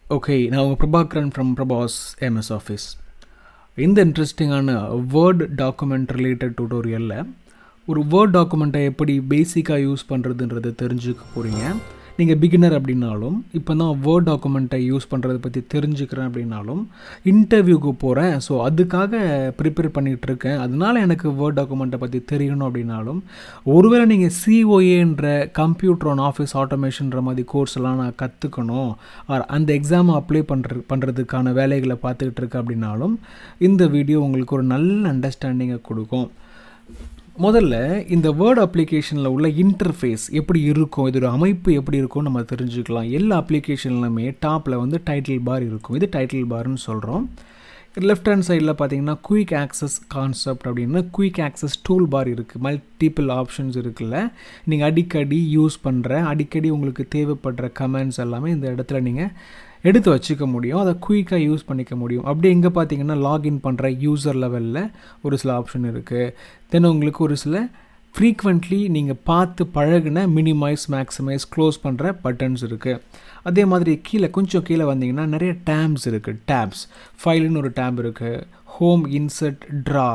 okay நான் உங்கள் Prabhakaran from Prabhas MS office இந்த இன்ட்ரெஸ்டிங்கான வேர்ட் டாக்குமெண்ட் ரிலேட்டட் டியூட்டோரியலில் ஒரு வேர்ட் டாக்குமெண்ட்டை எப்படி பேசிக்காக யூஸ் பண்ணுறதுன்றதை தெரிஞ்சுக்க போகிறீங்க நீங்கள் பிகினர் அப்படின்னாலும் இப்போ தான் வேர்ட் டாக்குமெண்ட்டை யூஸ் பண்ணுறதை பற்றி தெரிஞ்சுக்கிறேன் அப்படின்னாலும் இன்டர்வியூக்கு போகிறேன் ஸோ அதுக்காக ப்ரிப்பேர் பண்ணிகிட்டு இருக்கேன் அதனால எனக்கு வேர்ட் டாக்குமெண்ட்டை பற்றி தெரியணும் அப்படின்னாலும் ஒருவேளை நீங்கள் சிஓஏன்ற கம்ப்யூட்டர் ஆன் ஆஃபீஸ் ஆட்டோமேஷன்ற மாதிரி கோர்ஸ் எல்லாம் நான் கற்றுக்கணும் ஆர் அந்த எக்ஸாமை அப்ளை பண்ணுற பண்ணுறதுக்கான வேலைகளை பார்த்துக்கிட்டு இருக்கேன் அப்படின்னாலும் இந்த வீடியோ உங்களுக்கு ஒரு நல்ல அண்டர்ஸ்டாண்டிங்கை கொடுக்கும் முதல்ல இந்த வேர்ட் அப்ளிகேஷனில் உள்ள இன்டர்ஃபேஸ் எப்படி இருக்கும் இதோட அமைப்பு எப்படி இருக்கும்னு நம்ம தெரிஞ்சுக்கலாம் எல்லா அப்ளிகேஷன்லையுமே டாப்பில் வந்து டைட்டில் பார் இருக்கும் இது டைட்டில் பார்னு சொல்கிறோம் லெஃப்ட் ஹேண்ட் சைடில் பார்த்தீங்கன்னா குயிக் ஆக்சஸ் கான்செப்ட் அப்படின்னு குயிக் ஆக்சஸ் டூல் பார் இருக்குது மல்டிபிள் ஆப்ஷன்ஸ் இருக்குல்ல நீங்கள் அடிக்கடி யூஸ் பண்ணுற அடிக்கடி உங்களுக்கு தேவைப்படுற கமெண்ட்ஸ் எல்லாமே இந்த இடத்துல நீங்கள் எடுத்து வச்சுக்க முடியும் அதை குயிக்காக யூஸ் பண்ணிக்க முடியும் அப்படி எங்கே பார்த்தீங்கன்னா லாகின் பண்ணுற யூசர் லெவலில் ஒரு சில ஆப்ஷன் இருக்குது தென் உங்களுக்கு ஒரு சில ஃப்ரீக்வெண்ட்லி நீங்கள் பார்த்து பழகின மினிமைஸ் மேக்ஸிமைஸ் க்ளோஸ் பண்ணுற பட்டன்ஸ் இருக்குது அதே மாதிரி கீழே கொஞ்சம் கீழே வந்தீங்கன்னா நிறைய டேப்ஸ் இருக்குது டேப்ஸ் ஃபைலுன்னு ஒரு டேப் இருக்குது home insert draw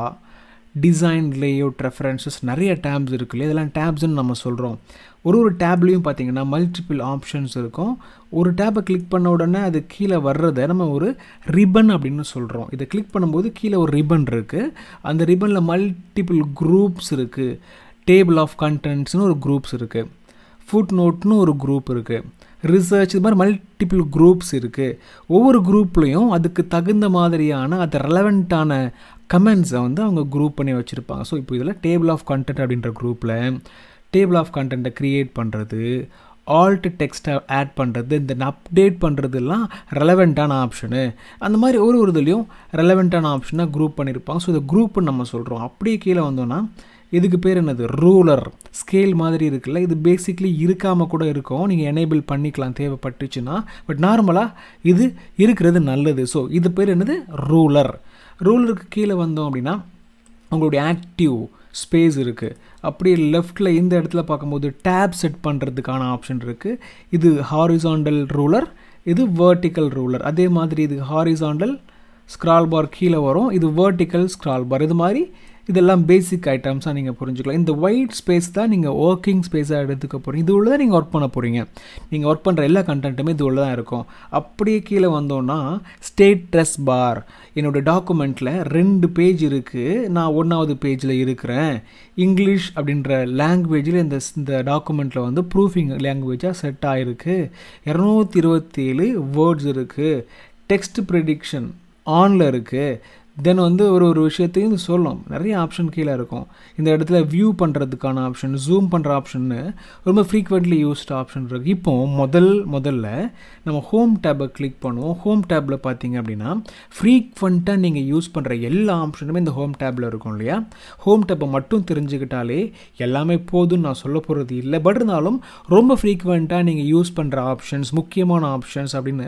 design layout references நிறைய டேப்ஸ் இருக்கு இல்லையா இதெல்லாம் டேப்ஸ்ன்னு நம்ம சொல்கிறோம் ஒரு ஒரு டேப்லேயும் பார்த்தீங்கன்னா மல்டிபிள் ஆப்ஷன்ஸ் இருக்கும் ஒரு டேப்பை கிளிக் பண்ண உடனே அது கீழே வர்றதை நம்ம ஒரு ரிப்பன் அப்படின்னு சொல்கிறோம் இதை கிளிக் பண்ணும்போது கீழே ஒரு ரிப்பன் இருக்குது அந்த ரிப்பனில் மல்டிபிள் குரூப்ஸ் இருக்குது டேபிள் ஆஃப் கண்டென்ட்ஸ்னு ஒரு குரூப்ஸ் இருக்குது ஃபுட் நோட்னு ஒரு குரூப் இருக்குது ரிசர்ச் இது மாதிரி மல்டிபிள் குரூப்ஸ் இருக்குது ஒவ்வொரு குரூப்லேயும் அதுக்கு தகுந்த மாதிரியான அது ரெலவெண்ட்டான கமெண்ட்ஸை வந்து அவங்க குரூப் பண்ணி வச்சுருப்பாங்க ஸோ இப்போ இதில் டேபிள் ஆஃப் கண்டென்ட் அப்படின்ற குரூப்பில் டேபிள் ஆஃப் கண்டென்ட்டை க்ரியேட் பண்ணுறது ஆல்ட் டெக்ஸ்ட்டை ஆட் பண்ணுறது இந்த அப்டேட் பண்ணுறதுலாம் ரெலவெண்ட்டான ஆப்ஷனு அந்த மாதிரி ஒரு ஒரு இதுலேயும் ரெலவெண்ட்டான ஆப்ஷனாக குரூப் பண்ணியிருப்பாங்க ஸோ இதை குரூப்புன்னு நம்ம சொல்கிறோம் அப்படியே கீழே வந்தோன்னா இதுக்கு பேர் என்னது ரூலர் ஸ்கேல் மாதிரி இருக்குல்ல இது பேசிக்லி இருக்காமல் கூட இருக்கும் நீங்கள் எனேபிள் பண்ணிக்கலாம் தேவைப்பட்டுச்சுன்னா பட் நார்மலாக இது இருக்கிறது நல்லது ஸோ இது பேர் என்னது ரூலர் ரூலருக்கு கீழே வந்தோம் அப்படின்னா உங்களுடைய ஆக்டிவ் ஸ்பேஸ் இருக்குது அப்படியே லெஃப்டில் இந்த இடத்துல பார்க்கும்போது டேப் செட் பண்ணுறதுக்கான ஆப்ஷன் இருக்குது இது ஹாரிசாண்டல் ரூலர் இது வேர்ட்டிக்கல் ரூலர் அதே மாதிரி இது ஹாரிசாண்டல் ஸ்க்ரால் பார் கீழே வரும் இது வேர்ட்டிக்கல் ஸ்க்ரால் பார் இது மாதிரி இதெல்லாம் பேசிக் ஐட்டம்ஸாக நீங்கள் புரிஞ்சுக்கலாம் இந்த ஒயிட் ஸ்பேஸ் தான் நீங்கள் ஒர்க்கிங் ஸ்பேஸாக எடுத்துக்க போகிறீங்க இது உள்ள தான் நீங்கள் ஒர்க் பண்ண போகிறீங்க நீங்கள் ஒர்க் பண்ணுற எல்லா கண்டென்ட்டுமே இது உள்ள தான் இருக்கும் அப்படியே கீழே வந்தோன்னா ஸ்டேட் ட்ரெஸ் பார் என்னோடய டாக்குமெண்ட்டில் ரெண்டு பேஜ் இருக்குது நான் ஒன்றாவது பேஜில் இருக்கிறேன் இங்கிலீஷ் அப்படின்ற லாங்குவேஜில் இந்த இந்த டாக்குமெண்ட்டில் வந்து ப்ரூஃபிங் லாங்குவேஜாக செட் ஆகிருக்கு இரநூத்தி இருபத்தேழு வேர்ட்ஸ் இருக்குது டெக்ஸ்ட் ப்ரெடிக்ஷன் ஆனில் இருக்குது தென் வந்து ஒரு ஒரு விஷயத்தையும் சொல்லணும் நிறைய ஆப்ஷன் கீழே இருக்கும் இந்த இடத்துல வியூ பண்ணுறதுக்கான ஆப்ஷன் ஜூம் பண்ணுற ஆப்ஷன்னு ரொம்ப ஃப்ரீக்வெண்ட்லி யூஸ்ட் ஆப்ஷன் இருக்குது இப்போ முதல் முதல்ல நம்ம ஹோம் டேப்பை கிளிக் பண்ணுவோம் ஹோம் டேப்பில் பார்த்தீங்க அப்படின்னா ஃப்ரீக்வெண்ட்டாக நீங்கள் யூஸ் பண்ணுற எல்லா ஆப்ஷனுமே இந்த ஹோம் டேப்பில் இருக்கும் இல்லையா ஹோம் டேப்பை மட்டும் தெரிஞ்சுக்கிட்டாலே எல்லாமே போதும்னு நான் சொல்ல போகிறது இல்லை பட் இருந்தாலும் ரொம்ப ஃப்ரீக்வெண்ட்டாக நீங்கள் யூஸ் பண்ணுற ஆப்ஷன்ஸ் முக்கியமான ஆப்ஷன்ஸ் அப்படின்னு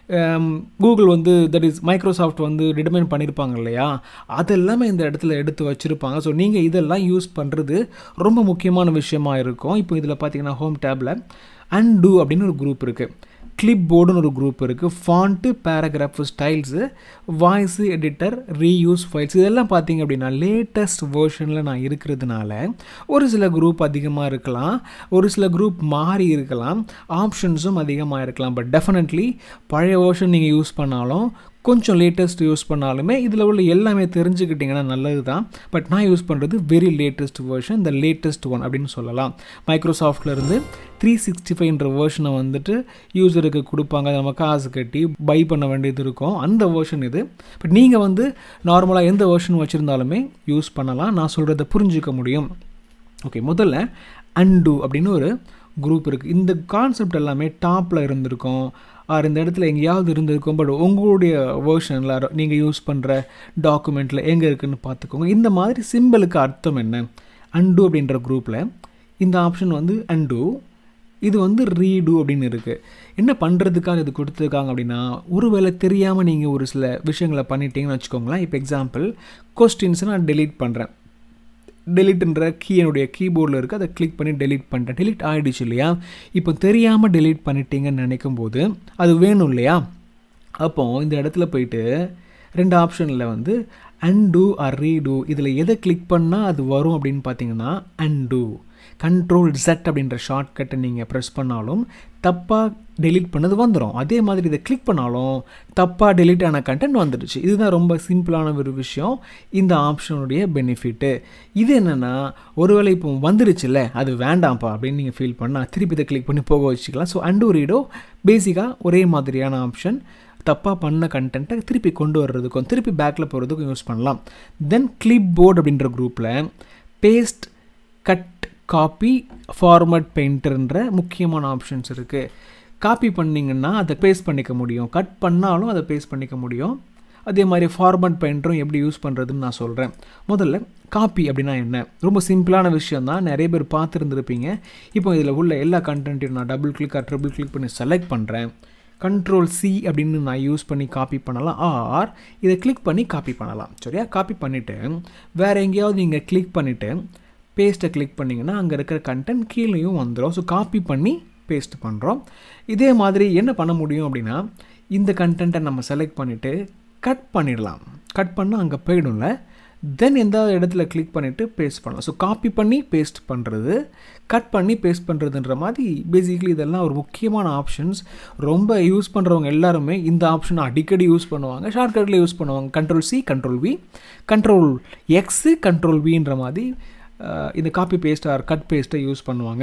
கூகுள் வந்து தட் இஸ் மைக்ரோசாஃப்ட் வந்து டிட்டர்மைன் பண்ணியிருப்பாங்க இல்லையா அதெல்லாமே இந்த இடத்துல எடுத்து வச்சுருப்பாங்க ஸோ நீங்கள் இதெல்லாம் யூஸ் பண்ணுறது ரொம்ப முக்கியமான விஷயமா இருக்கும் இப்போ இதில் பார்த்தீங்கன்னா ஹோம் டேப்பில் அன்டூ அப்படின்னு ஒரு குரூப் இருக்குது கிளிப் போர்டுன்னு ஒரு குரூப் இருக்குது font paragraph styles voice editor reuse files இதெல்லாம் பார்த்தீங்க அப்படின்னா லேட்டஸ்ட் வேர்ஷனில் நான் இருக்கிறதுனால ஒரு சில குரூப் அதிகமாக இருக்கலாம் ஒரு சில குரூப் மாறி இருக்கலாம் ஆப்ஷன்ஸும் அதிகமாக இருக்கலாம் பட் டெஃபினெட்லி பழைய வேர்ஷன் நீங்கள் யூஸ் பண்ணாலும் கொஞ்சம் லேட்டஸ்ட் யூஸ் பண்ணாலுமே இதில் உள்ள எல்லாமே தெரிஞ்சுக்கிட்டிங்கன்னா நல்லது தான் பட் நான் யூஸ் பண்ணுறது வெரி லேட்டஸ்ட் வேர்ஷன் இந்த லேட்டஸ்ட் ஒன் அப்படின்னு சொல்லலாம் மைக்ரோசாஃப்ட்லேருந்து த்ரீ சிக்ஸ்டி ஃபைவ்ன்ற வேர்ஷனை வந்துட்டு யூசருக்கு கொடுப்பாங்க நம்ம காசு கட்டி பை பண்ண வேண்டியது இருக்கும் அந்த வேர்ஷன் இது பட் நீங்கள் வந்து நார்மலாக எந்த வேர்ஷன் வச்சுருந்தாலுமே யூஸ் பண்ணலாம் நான் சொல்கிறத புரிஞ்சிக்க முடியும் ஓகே முதல்ல அன்டூ அப்படின்னு ஒரு குரூப் இருக்குது இந்த கான்செப்ட் எல்லாமே டாப்பில் இருந்திருக்கும் ஆர் இந்த இடத்துல எங்கேயாவது இருந்திருக்கும் பட் உங்களுடைய வேர்ஷனில் நீங்கள் யூஸ் பண்ணுற டாக்குமெண்ட்டில் எங்கே இருக்குதுன்னு பார்த்துக்கோங்க இந்த மாதிரி சிம்பிளுக்கு அர்த்தம் என்ன அன்டூ அப்படின்ற குரூப்பில் இந்த ஆப்ஷன் வந்து அன்டூ இது வந்து ரீடு அப்படின்னு இருக்குது என்ன பண்ணுறதுக்காக இது கொடுத்துருக்காங்க அப்படின்னா ஒருவேளை தெரியாமல் நீங்கள் ஒரு சில விஷயங்களை பண்ணிட்டீங்கன்னு வச்சுக்கோங்களேன் இப்போ எக்ஸாம்பிள் கொஸ்டின்ஸை நான் டெலீட் பண்ணுறேன் டெலிட்ன்ற கீ என்னுடைய கீபோர்டில் இருக்குது அதை கிளிக் பண்ணி டெலீட் பண்ணிட்டேன் டெலீட் ஆகிடுச்சு இல்லையா இப்போ தெரியாமல் டெலீட் பண்ணிட்டீங்கன்னு நினைக்கும் போது அது வேணும் இல்லையா அப்போ இந்த இடத்துல போயிட்டு ரெண்டு ஆப்ஷனில் வந்து அன்டூ ஆர் ரீடூ இதில் எதை கிளிக் பண்ணால் அது வரும் அப்படின்னு பார்த்தீங்கன்னா அன்டூ கண்ட்ரோல் Z அப்படின்ற ஷார்ட்கட்டை நீங்கள் ப்ரெஸ் பண்ணாலும் தப்பாக டெலீட் பண்ணது வந்துடும் அதே மாதிரி இதை கிளிக் பண்ணாலும் தப்பாக டெலீட் ஆன கண்டென்ட் வந்துடுச்சு இதுதான் ரொம்ப சிம்பிளான ஒரு விஷயம் இந்த ஆப்ஷனுடைய பெனிஃபிட்டு இது என்னென்னா ஒருவேளை இப்போ வந்துடுச்சுல்ல அது வேண்டாம்ப்பா அப்படின்னு நீங்கள் ஃபீல் பண்ணால் திருப்பி இதை கிளிக் பண்ணி போக வச்சுக்கலாம் ஸோ அண்டு ரீடோ பேசிக்காக ஒரே மாதிரியான ஆப்ஷன் தப்பாக பண்ண கண்டென்ட்டை திருப்பி கொண்டு வர்றதுக்கும் திருப்பி பேக்கில் போகிறதுக்கும் யூஸ் பண்ணலாம் தென் கிளிப் போர்டு அப்படின்ற குரூப்பில் பேஸ்ட் கட் காப்பி ஃபார்மட் பெயிண்டர்ன்ற முக்கியமான ஆப்ஷன்ஸ் இருக்குது காப்பி பண்ணிங்கன்னா அதை பேஸ்ட் பண்ணிக்க முடியும் கட் பண்ணாலும் அதை பேஸ்ட் பண்ணிக்க முடியும் அதே மாதிரி ஃபார்மட் பெயிண்டரும் எப்படி யூஸ் பண்ணுறதுன்னு நான் சொல்கிறேன் முதல்ல காப்பி அப்படின்னா என்ன ரொம்ப சிம்பிளான விஷயம் தான் நிறைய பேர் பார்த்துருந்துருப்பீங்க இப்போ இதில் உள்ள எல்லா கண்டென்ட்டையும் நான் டபுள் கிளிக் ட்ரிபிள் கிளிக் பண்ணி செலக்ட் பண்ணுறேன் கண்ட்ரோல் சி அப்படின்னு நான் யூஸ் பண்ணி காப்பி பண்ணலாம் ஆர் இதை கிளிக் பண்ணி காப்பி பண்ணலாம் சரியா காப்பி பண்ணிவிட்டு வேறு எங்கேயாவது நீங்கள் கிளிக் பண்ணிவிட்டு பேஸ்ட்டை கிளிக் பண்ணிங்கன்னா அங்கே இருக்கிற கண்டென்ட் கீழேயும் வந்துடும் ஸோ காப்பி பண்ணி பேஸ்ட் பண்ணுறோம் இதே மாதிரி என்ன பண்ண முடியும் அப்படின்னா இந்த கண்டென்ட்டை நம்ம செலக்ட் பண்ணிவிட்டு கட் பண்ணிடலாம் கட் பண்ணால் அங்கே போயிடும்ல தென் எந்த இடத்துல கிளிக் பண்ணிவிட்டு பேஸ்ட் பண்ணலாம் ஸோ காப்பி பண்ணி பேஸ்ட் பண்ணுறது கட் பண்ணி பேஸ்ட் பண்ணுறதுன்ற மாதிரி பேசிக்கலி இதெல்லாம் ஒரு முக்கியமான ஆப்ஷன்ஸ் ரொம்ப யூஸ் பண்ணுறவங்க எல்லாருமே இந்த ஆப்ஷனை அடிக்கடி யூஸ் பண்ணுவாங்க ஷார்ட்கட்டில் யூஸ் பண்ணுவாங்க control C control V control X control வின்ற மாதிரி இந்த காப்பி பேஸ்ட் ஆர் கட் பேஸ்ட்டை யூஸ் பண்ணுவாங்க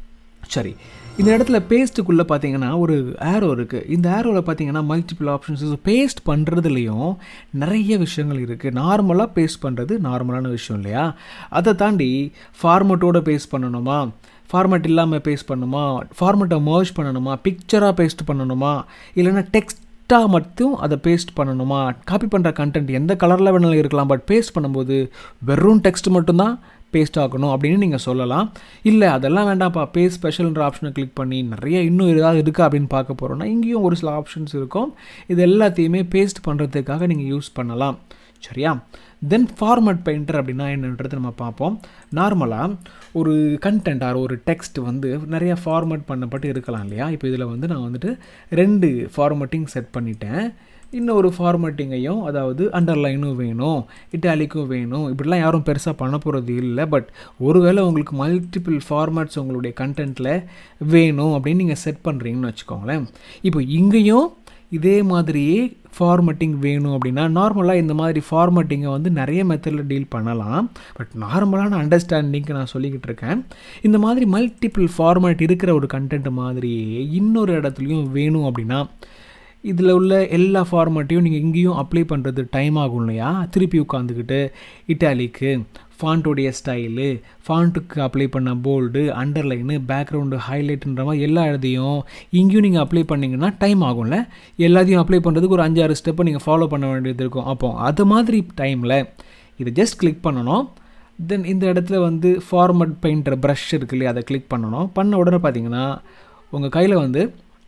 சரி இந்த இடத்துல பேஸ்ட்டுக்குள்ளே பார்த்தீங்கன்னா ஒரு ஆரோ இருக்குது இந்த ஆரோவில் பார்த்தீங்கன்னா மல்டிபிள் ஆப்ஷன்ஸ் பேஸ்ட் பண்ணுறதுலையும் நிறைய விஷயங்கள் இருக்குது நார்மலாக பேஸ்ட் பண்ணுறது நார்மலான விஷயம் இல்லையா அதை தாண்டி ஃபார்மட்டோட பேஸ்ட் பண்ணணுமா ஃபார்மட் இல்லாமல் பேஸ்ட் பண்ணணுமா ஃபார்மட்டை மர்ஜ் பண்ணணுமா பிக்சராக பேஸ்ட் பண்ணணுமா இல்லைன்னா டெக்ஸ்ட் டெக்ஸ்ட்டாக மட்டும் அதை பேஸ்ட் பண்ணணுமா காப்பி பண்ணுற கண்டென்ட் எந்த கலரில் வேணாலும் இருக்கலாம் பட் பேஸ்ட் பண்ணும்போது வெறும் டெக்ஸ்ட் மட்டும்தான் பேஸ்ட் ஆகணும் அப்படின்னு நீங்கள் சொல்லலாம் இல்லை அதெல்லாம் வேண்டாம்ப்பா பேஸ்ட் ஸ்பெஷல்ன்ற ஆப்ஷனை கிளிக் பண்ணி நிறைய இன்னும் ஏதாவது இருக்கா அப்படின்னு பார்க்க போகிறோன்னா இங்கேயும் ஒரு சில ஆப்ஷன்ஸ் இருக்கும் இது எல்லாத்தையுமே பேஸ்ட் பண்ணுறதுக்காக நீங்கள் யூஸ் பண்ணலாம் சரியா தென் ஃபார்மட் பெயிண்டர் அப்படின்னா என்னன்றது நம்ம பார்ப்போம் நார்மலாக ஒரு கண்டென்ட் ஆர் ஒரு டெக்ஸ்ட் வந்து நிறைய ஃபார்மட் பண்ணப்பட்டு இருக்கலாம் இல்லையா இப்போ இதில் வந்து நான் வந்துட்டு ரெண்டு ஃபார்மட்டிங் செட் பண்ணிட்டேன் இன்னொரு ஃபார்மட்டிங்கையும் அதாவது அண்டர்லைனும் வேணும் இட்டாலிக்கும் வேணும் இப்படிலாம் யாரும் பெருசாக பண்ண போகிறது இல்லை பட் ஒருவேளை உங்களுக்கு மல்டிபிள் ஃபார்மேட்ஸ் உங்களுடைய கண்டென்ட்டில் வேணும் அப்படின்னு நீங்கள் செட் பண்ணுறீங்கன்னு வச்சுக்கோங்களேன் இப்போ இங்கேயும் இதே மாதிரியே ஃபார்மட்டிங் வேணும் அப்படின்னா நார்மலாக இந்த மாதிரி ஃபார்மட்டிங்கை வந்து நிறைய மெத்தடில் டீல் பண்ணலாம் பட் நார்மலான அண்டர்ஸ்டாண்டிங்க்கு நான் சொல்லிக்கிட்டு இருக்கேன் இந்த மாதிரி மல்டிபிள் ஃபார்மேட் இருக்கிற ஒரு கண்டென்ட் மாதிரியே இன்னொரு இடத்துலையும் வேணும் அப்படின்னா இதில் உள்ள எல்லா ஃபார்மேட்டையும் நீங்கள் இங்கேயும் அப்ளை பண்ணுறது டைம் ஆகும் இல்லையா திருப்பி உட்காந்துக்கிட்டு இட்டாலிக்கு ஃபாண்ட்டுடைய ஸ்டைலு ஃபாண்ட்டுக்கு அப்ளை பண்ண போல்டு அண்டர்லைனு பேக்ரவுண்டு ஹைலைட்டுன்ற மாதிரி எல்லா இடத்தையும் இங்கேயும் நீங்கள் அப்ளை பண்ணிங்கன்னா டைம் ஆகும்ல எல்லாத்தையும் அப்ளை பண்ணுறதுக்கு ஒரு அஞ்சாறு ஸ்டெப்பை நீங்கள் ஃபாலோ பண்ண வேண்டியது இருக்கும் அப்போ அது மாதிரி டைமில் இதை ஜஸ்ட் கிளிக் பண்ணணும் தென் இந்த இடத்துல வந்து ஃபார்மட் பெயிண்டர் ப்ரஷ் இருக்கு இல்லையா அதை கிளிக் பண்ணணும் பண்ண உடனே பார்த்தீங்கன்னா உங்கள் கையில் வந்து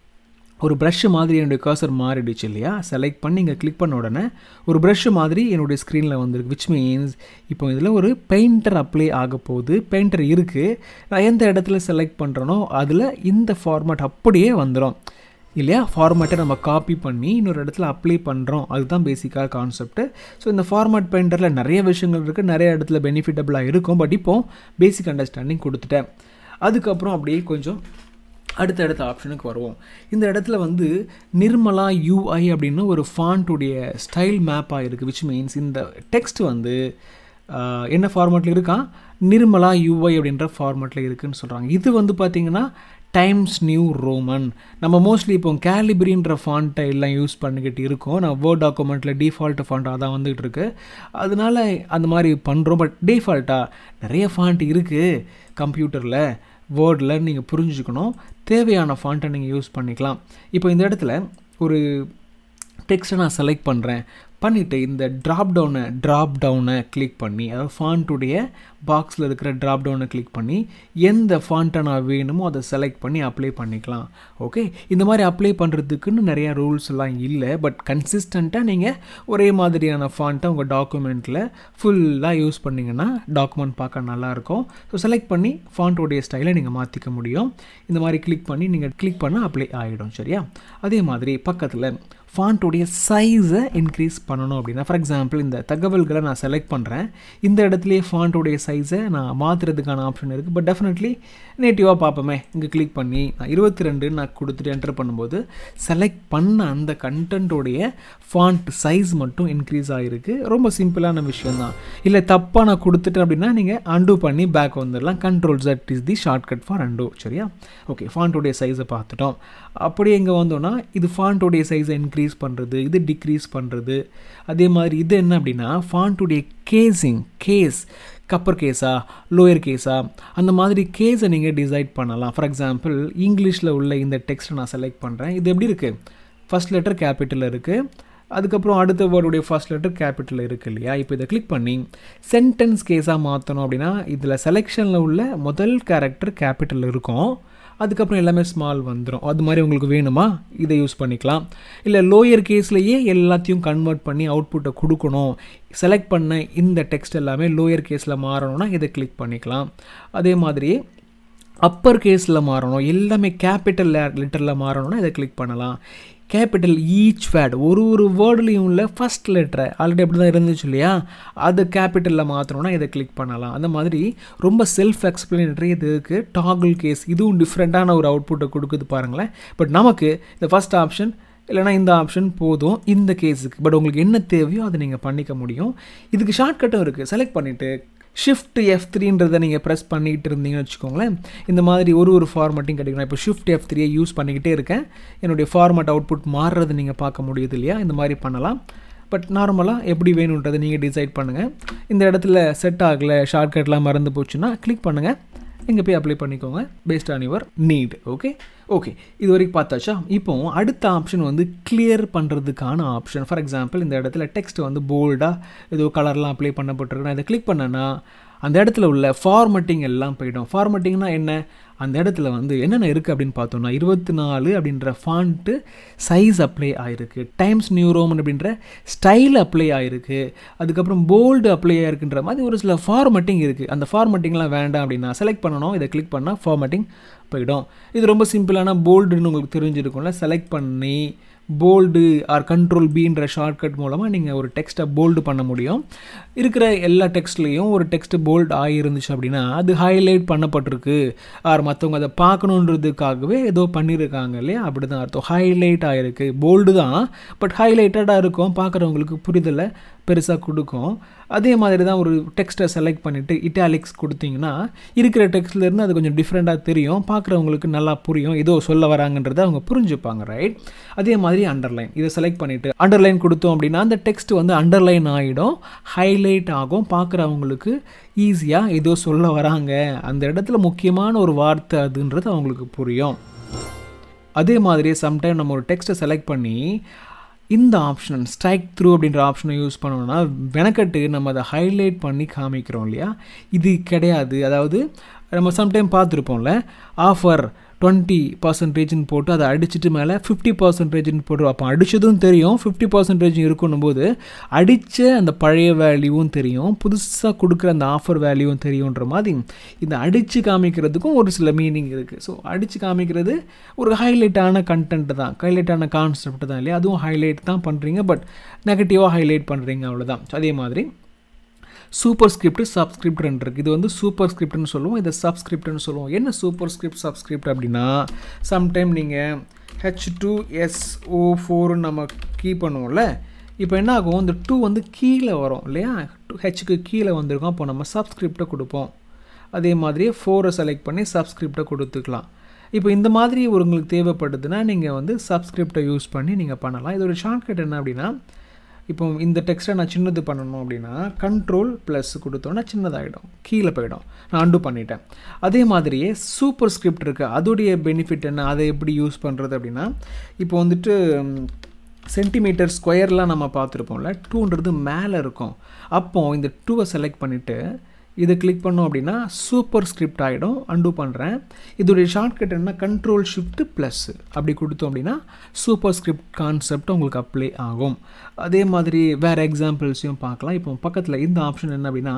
ஒரு ப்ரஷ்ஷு மாதிரி என்னுடைய கர்சர் மாறிடுச்சு இல்லையா செலக்ட் பண்ணி இங்கே கிளிக் பண்ண உடனே ஒரு ப்ரஷ்ஷு மாதிரி என்னுடைய ஸ்க்ரீனில் வந்துருக்கு விச் மீன்ஸ் இப்போ இதில் ஒரு பெயிண்டர் அப்ளை ஆக போகுது பெயிண்டர் இருக்குது நான் எந்த இடத்துல செலக்ட் பண்ணுறனோ அதில் இந்த ஃபார்மேட் அப்படியே வந்துடும் இல்லையா ஃபார்மேட்டை நம்ம காப்பி பண்ணி இன்னொரு இடத்துல அப்ளை பண்ணுறோம் அதுதான் பேசிக்காக கான்செப்ட்டு ஸோ இந்த ஃபார்மேட் பெயிண்டரில் நிறைய விஷயங்கள் இருக்குது நிறைய இடத்துல பெனிஃபிட்டபுளாக இருக்கும் பட் இப்போது பேசிக் அண்டர்ஸ்டாண்டிங் கொடுத்துட்டேன் அதுக்கப்புறம் அப்படியே கொஞ்சம் அடுத்த அடுத்த ஆப்ஷனுக்கு வருவோம் இந்த இடத்துல வந்து நிர்மலா யூஐ அப்படின்னு ஒரு ஃபாண்ட்டுடைய ஸ்டைல் மேப்பாக இருக்குது விச் மீன்ஸ் இந்த டெக்ஸ்ட் வந்து என்ன ஃபார்மேட்டில் இருக்கா நிர்மலா யூஐ அப்படின்ற ஃபார்மேட்டில் இருக்குதுன்னு சொல்கிறாங்க இது வந்து பார்த்திங்கன்னா டைம்ஸ் நியூ ரோமன் நம்ம மோஸ்ட்லி இப்போ கேலிபிரின்ற ஃபாண்ட்டை எல்லாம் யூஸ் பண்ணிக்கிட்டு இருக்கோம் நான் வேர்ட் டாக்குமெண்ட்டில் டிஃபால்ட் ஃபாண்ட்டாக தான் வந்துகிட்டு இருக்கு அதனால அந்த மாதிரி பண்ணுறோம் பட் டிஃபால்ட்டாக நிறைய ஃபாண்ட் இருக்குது கம்ப்யூட்டரில் வேர்டில் நீங்கள் புரிஞ்சுக்கணும் தேவையான ஃபாண்ட்டை நீங்கள் யூஸ் பண்ணிக்கலாம் இப்போ இந்த இடத்துல ஒரு டெக்ஸ்ட்டை நான் செலக்ட் பண்ணுறேன் பண்ணிவிட்டு இந்த ட்ராப் டவுனை ட்ராப் டவுனை கிளிக் பண்ணி அதாவது ஃபாண்ட்டுடைய பாக்ஸில் இருக்கிற ட்ராப் டவுனை கிளிக் பண்ணி எந்த ஃபாண்ட்டை நான் வேணுமோ அதை செலக்ட் பண்ணி அப்ளை பண்ணிக்கலாம் ஓகே இந்த மாதிரி அப்ளை பண்ணுறதுக்குன்னு நிறையா ரூல்ஸ் எல்லாம் இல்லை பட் கன்சிஸ்டண்ட்டாக நீங்கள் ஒரே மாதிரியான ஃபாண்ட்டை உங்கள் டாக்குமெண்ட்டில் ஃபுல்லாக யூஸ் பண்ணிங்கன்னா டாக்குமெண்ட் பார்க்க நல்லாயிருக்கும் ஸோ செலக்ட் பண்ணி ஃபாண்ட்டோடைய ஸ்டைலை நீங்கள் மாற்றிக்க முடியும் இந்த மாதிரி கிளிக் பண்ணி நீங்கள் கிளிக் பண்ணால் அப்ளை ஆகிடும் சரியா அதே மாதிரி பக்கத்தில் ஃபாண்ட்டுடைய சைஸை இன்க்ரீஸ் பண்ணணும் அப்படின்னா ஃபார் எக்ஸாம்பிள் இந்த தகவல்களை நான் செலக்ட் பண்ணுறேன் இந்த இடத்துலையே ஃபாண்ட்டுடைய சைஸை நான் மாற்றுறதுக்கான ஆப்ஷன் இருக்குது பட் டெஃபினெட்லி நேட்டிவாக பார்ப்போமே இங்கே கிளிக் பண்ணி நான் இருபத்தி ரெண்டு நான் கொடுத்துட்டு என்டர் பண்ணும்போது செலக்ட் பண்ண அந்த கண்டென்ட்டோடைய ஃபாண்ட் சைஸ் மட்டும் இன்க்ரீஸ் ஆகிருக்கு ரொம்ப சிம்பிளான விஷயம் தான் இல்லை தப்பாக நான் கொடுத்துட்டேன் அப்படின்னா நீங்கள் அண்டு பண்ணி பேக் வந்துடலாம் control Z is the shortcut for undo சரியா ஓகே ஃபாண்ட்டுடைய சைஸை பார்த்துட்டோம் அப்படியே இங்கே வந்தோன்னா இது ஃபாண்ட்டுடைய சைஸை இன்க்ரீஸ் பண்ணுறது இது டிக்ரீஸ் பண்ணுறது அதே மாதிரி இது என்ன அப்படின்னா ஃபாண்ட்டுடைய கேஸிங் கேஸ் கப்பர் கேஸா லோயர் கேஸா அந்த மாதிரி கேஸை நீங்கள் டிசைட் பண்ணலாம் ஃபார் எக்ஸாம்பிள் இங்கிலீஷில் உள்ள இந்த டெக்ஸ்ட்டை நான் செலக்ட் பண்ணுறேன் இது எப்படி இருக்குது ஃபஸ்ட் லெட்டர் கேபிட்டலில் இருக்குது அதுக்கப்புறம் அடுத்த வேர்டுடைய ஃபர்ஸ்ட் லெட்டர் கேபிட்டல் இருக்குது இல்லையா இப்போ இதை கிளிக் பண்ணி சென்டென்ஸ் கேஸாக மாற்றணும் அப்படின்னா இதில் செலெக்ஷனில் உள்ள முதல் கேரக்டர் கேபிட்டல் இருக்கும் அதுக்கப்புறம் எல்லாமே ஸ்மால் வந்துடும் அது மாதிரி உங்களுக்கு வேணுமா இதை யூஸ் பண்ணிக்கலாம் இல்லை லோயர் கேஸ்லேயே எல்லாத்தையும் கன்வெர்ட் பண்ணி அவுட்புட்டை கொடுக்கணும் செலக்ட் பண்ண இந்த டெக்ஸ்ட் எல்லாமே லோயர் கேஸில் மாறணும்னா இதை கிளிக் பண்ணிக்கலாம் அதே மாதிரி அப்பர் கேஸில் மாறணும் எல்லாமே கேபிட்டல் லெட்டரில் மாறணும்னா இதை கிளிக் பண்ணலாம் கேபிட்டல் ஈச் வேர்ட் ஒரு ஒரு வேர்ட்லேயும் உள்ள ஃபஸ்ட் லெட்டரை ஆல்ரெடி அப்படி தான் இருந்துச்சு இல்லையா அது கேபிட்டலில் மாற்றணும்னா இதை கிளிக் பண்ணலாம் அந்த மாதிரி ரொம்ப செல்ஃப் எக்ஸ்பிளனேட்டரி இது இருக்குது டாகிள் கேஸ் இதுவும் டிஃப்ரெண்ட்டான ஒரு அவுட்புட்டை கொடுக்குது பாருங்களேன் பட் நமக்கு இந்த ஃபஸ்ட் ஆப்ஷன் இல்லைனா இந்த ஆப்ஷன் போதும் இந்த கேஸுக்கு பட் உங்களுக்கு என்ன தேவையோ அதை நீங்கள் பண்ணிக்க முடியும் இதுக்கு ஷார்ட்கட்டும் இருக்குது செலக்ட் பண்ணிவிட்டு ஷிஃப்ட் எஃப் த்ரீன்றதை நீங்கள் ப்ரெஸ் பண்ணிகிட்டு இருந்தீங்கன்னு வச்சுக்கோங்களேன் இந்த மாதிரி ஒரு ஒரு ஃபார்மட்டையும் கிடைக்கும் நான் இப்போ ஷிஃப்ட் எஃப் த்ரீயை யூஸ் பண்ணிக்கிட்டே இருக்கேன் என்னுடைய ஃபார்மட் அவுட்புட் மாறுறது நீங்கள் பார்க்க முடியுது இல்லையா இந்த மாதிரி பண்ணலாம் பட் நார்மலாக எப்படி வேணுன்றதை நீங்கள் டிசைட் பண்ணுங்கள் இந்த இடத்துல செட் ஆகலை ஷார்ட்கட்லாம் மறந்து போச்சுன்னா கிளிக் பண்ணுங்கள் இங்கே போய் அப்ளை பண்ணிக்கோங்க paste on your need okay okay இது வரைக்கும் பார்த்தாச்சா இப்போ அடுத்த ஆப்ஷன் வந்து கிளியர் பண்ணுறதுக்கான ஆப்ஷன் ஃபார் எக்ஸாம்பிள் இந்த இடத்துல டெக்ஸ்ட் வந்து போல்டாக ஏதோ கலர்லாம் அப்ளை பண்ணப்பட்டிருக்கு நான் இதை கிளிக் பண்ணேன்னா அந்த இடத்துல உள்ள ஃபார்மட்டிங் எல்லாம் போயிடும் ஃபார்மட்டிங்னா என்ன அந்த இடத்துல வந்து என்னென்ன இருக்குது அப்படின்னு பார்த்தோம்னா இருபத்தி நாலு அப்படின்ற ஃபாண்ட்டு சைஸ் அப்ளை ஆகிருக்கு டைம்ஸ் நியூ ரோமன் அப்படின்ற ஸ்டைல் அப்ளை ஆகிருக்கு அதுக்கப்புறம் போல்டு அப்ளை ஆகிருக்குன்ற மாதிரி ஒரு சில ஃபார்மட்டிங் இருக்குது அந்த ஃபார்மட்டிங்லாம் வேண்டாம் அப்படின்னா செலக்ட் பண்ணணும் இதை கிளிக் பண்ணால் ஃபார்மட்டிங் போயிடும் இது ரொம்ப சிம்பிளான போல்டுன்னு உங்களுக்கு தெரிஞ்சிருக்கும்ல செலக்ட் பண்ணி போல்டு ஆர் கண்ட்ரோல் பின்ற ஷார்ட்கட் மூலமாக நீங்கள் ஒரு டெக்ஸ்ட்டை போல்டு பண்ண முடியும் இருக்கிற எல்லா டெக்ஸ்ட்லேயும் ஒரு டெக்ஸ்ட் போல்டு ஆகியிருந்துச்சு அப்படின்னா அது ஹைலைட் பண்ணப்பட்டிருக்கு ஆர் மற்றவங்க அதை பார்க்கணுன்றதுக்காகவே ஏதோ பண்ணியிருக்காங்க இல்லையா அப்படி தான் அர்த்தம் ஹைலைட் ஆகிருக்கு போல்டு தான் பட் ஹைலைட்டடாக இருக்கும் பார்க்குறவங்களுக்கு புரிதலை பெருசாக கொடுக்கும் அதே மாதிரி தான் ஒரு டெக்ஸ்ட்டை செலக்ட் பண்ணிவிட்டு இட்டாலிக்ஸ் கொடுத்தீங்கன்னா இருக்கிற டெக்ஸ்ட்லேருந்து அது கொஞ்சம் டிஃப்ரெண்ட்டாக தெரியும் பார்க்குறவங்களுக்கு நல்லா புரியும் ஏதோ சொல்ல வராங்கன்றதை அவங்க புரிஞ்சுப்பாங்க ரைட் அதே மாதிரி அண்டர்லைன் இதை செலக்ட் பண்ணிவிட்டு அண்டர்லைன் கொடுத்தோம் அப்படின்னா அந்த டெக்ஸ்ட் வந்து அண்டர்லைன் ஆகிடும் ஹைலைட் ஆகும் பார்க்குறவங்களுக்கு ஈஸியாக ஏதோ சொல்ல வராங்க அந்த இடத்துல முக்கியமான ஒரு வார்த்தை அதுன்றது அவங்களுக்கு புரியும் அதே மாதிரி சம்டைம் நம்ம ஒரு டெக்ஸ்ட்டை செலக்ட் பண்ணி இந்த ஆப்ஷன் ஸ்ட்ரைக் த்ரூ அப்படின்ற ஆப்ஷனை யூஸ் பண்ணோம்னா வெனக்கட்டு நம்ம அதை ஹைலைட் பண்ணி காமிக்கிறோம் இல்லையா இது கிடையாது அதாவது நம்ம சம்டைம் பார்த்துருப்போம்ல ஆஃபர் டுவெண்ட்டி பர்சன்டேஜ்னு போட்டு அதை அடிச்சுட்டு மேலே ஃபிஃப்டி பர்சன்டேஜ்னு போட்டு அப்போ அடித்ததும் தெரியும் ஃபிஃப்டி பர்சன்டேஜ் இருக்கணும் போது அடித்த அந்த பழைய வேல்யூவும் தெரியும் புதுசாக கொடுக்குற அந்த ஆஃபர் வேல்யூவும் தெரியுன்ற மாதிரி இந்த அடித்து காமிக்கிறதுக்கும் ஒரு சில மீனிங் இருக்குது ஸோ அடித்து காமிக்கிறது ஒரு ஹைலைட்டான கண்டென்ட் தான் ஹைலைட்டான கான்செப்ட் தான் இல்லையா அதுவும் ஹைலைட் தான் பண்ணுறீங்க பட் நெகட்டிவாக ஹைலைட் பண்ணுறீங்க அவ்வளோதான் அதே மாதிரி சூப்பர் ஸ்கிரிப்ட் சப்ஸ்கிரிப்ட்னு இருக்குது இது வந்து சூப்பர் ஸ்கிரிப்ட்னு சொல்லுவோம் இதை சப்ஸ்கிரிப்ட்னு சொல்லுவோம் என்ன சூப்பர் ஸ்கிரிப்ட் சப்ஸ்கிரிப்ட் அப்படின்னா சம்டைம் நீங்கள் ஹெச் டூ எஸ் ஓ ஃபோர்னு நம்ம கீ பண்ணுவோம்ல இப்போ என்ன ஆகும் இந்த டூ வந்து கீழே வரும் இல்லையா ஹெச்சுக்கு கீழே வந்திருக்கும் அப்போ நம்ம சப்ஸ்கிரிப்டை கொடுப்போம் அதே மாதிரியே ஃபோரை செலக்ட் பண்ணி சப்ஸ்கிரிப்டை கொடுத்துக்கலாம் இப்போ இந்த மாதிரி ஒரு உங்களுக்கு தேவைப்படுதுன்னா நீங்கள் வந்து சப்ஸ்கிரிப்டை யூஸ் பண்ணி நீங்கள் பண்ணலாம் இதோட ஷார்ட்கட் என்ன அப்படின்னா இப்போ இந்த டெக்ஸ்ட்டை நான் சின்னது பண்ணணும் அப்படின்னா கண்ட்ரோல் ப்ளஸ் கொடுத்தோன்னா சின்னதாகிடும் கீழே போயிடும் நான் அண்டு பண்ணிட்டேன் அதே மாதிரியே சூப்பர் ஸ்கிரிப்ட் இருக்குது அதோடைய பெனிஃபிட் என்ன அதை எப்படி யூஸ் பண்ணுறது அப்படின்னா இப்போ வந்துட்டு சென்டிமீட்டர் ஸ்கொயர்லாம் நம்ம பார்த்துருப்போம்ல டூன்றது மேலே இருக்கும் அப்போது இந்த டூவை செலக்ட் பண்ணிவிட்டு இதை கிளிக் பண்ணோம் அப்படின்னா சூப்பர் ஸ்கிரிப்ட் ஆகிடும் அண்டு பண்ணுறேன் இதோடைய ஷார்ட்கட் என்ன கண்ட்ரோல் ஷிஃப்ட் ப்ளஸ் அப்படி கொடுத்தோம் அப்படின்னா சூப்பர் ஸ்கிரிப்ட் கான்செப்ட் உங்களுக்கு அப்ளை ஆகும் அதே மாதிரி வேறு எக்ஸாம்பிள்ஸையும் பார்க்கலாம் இப்போ பக்கத்தில் இந்த ஆப்ஷன் என்ன அப்படின்னா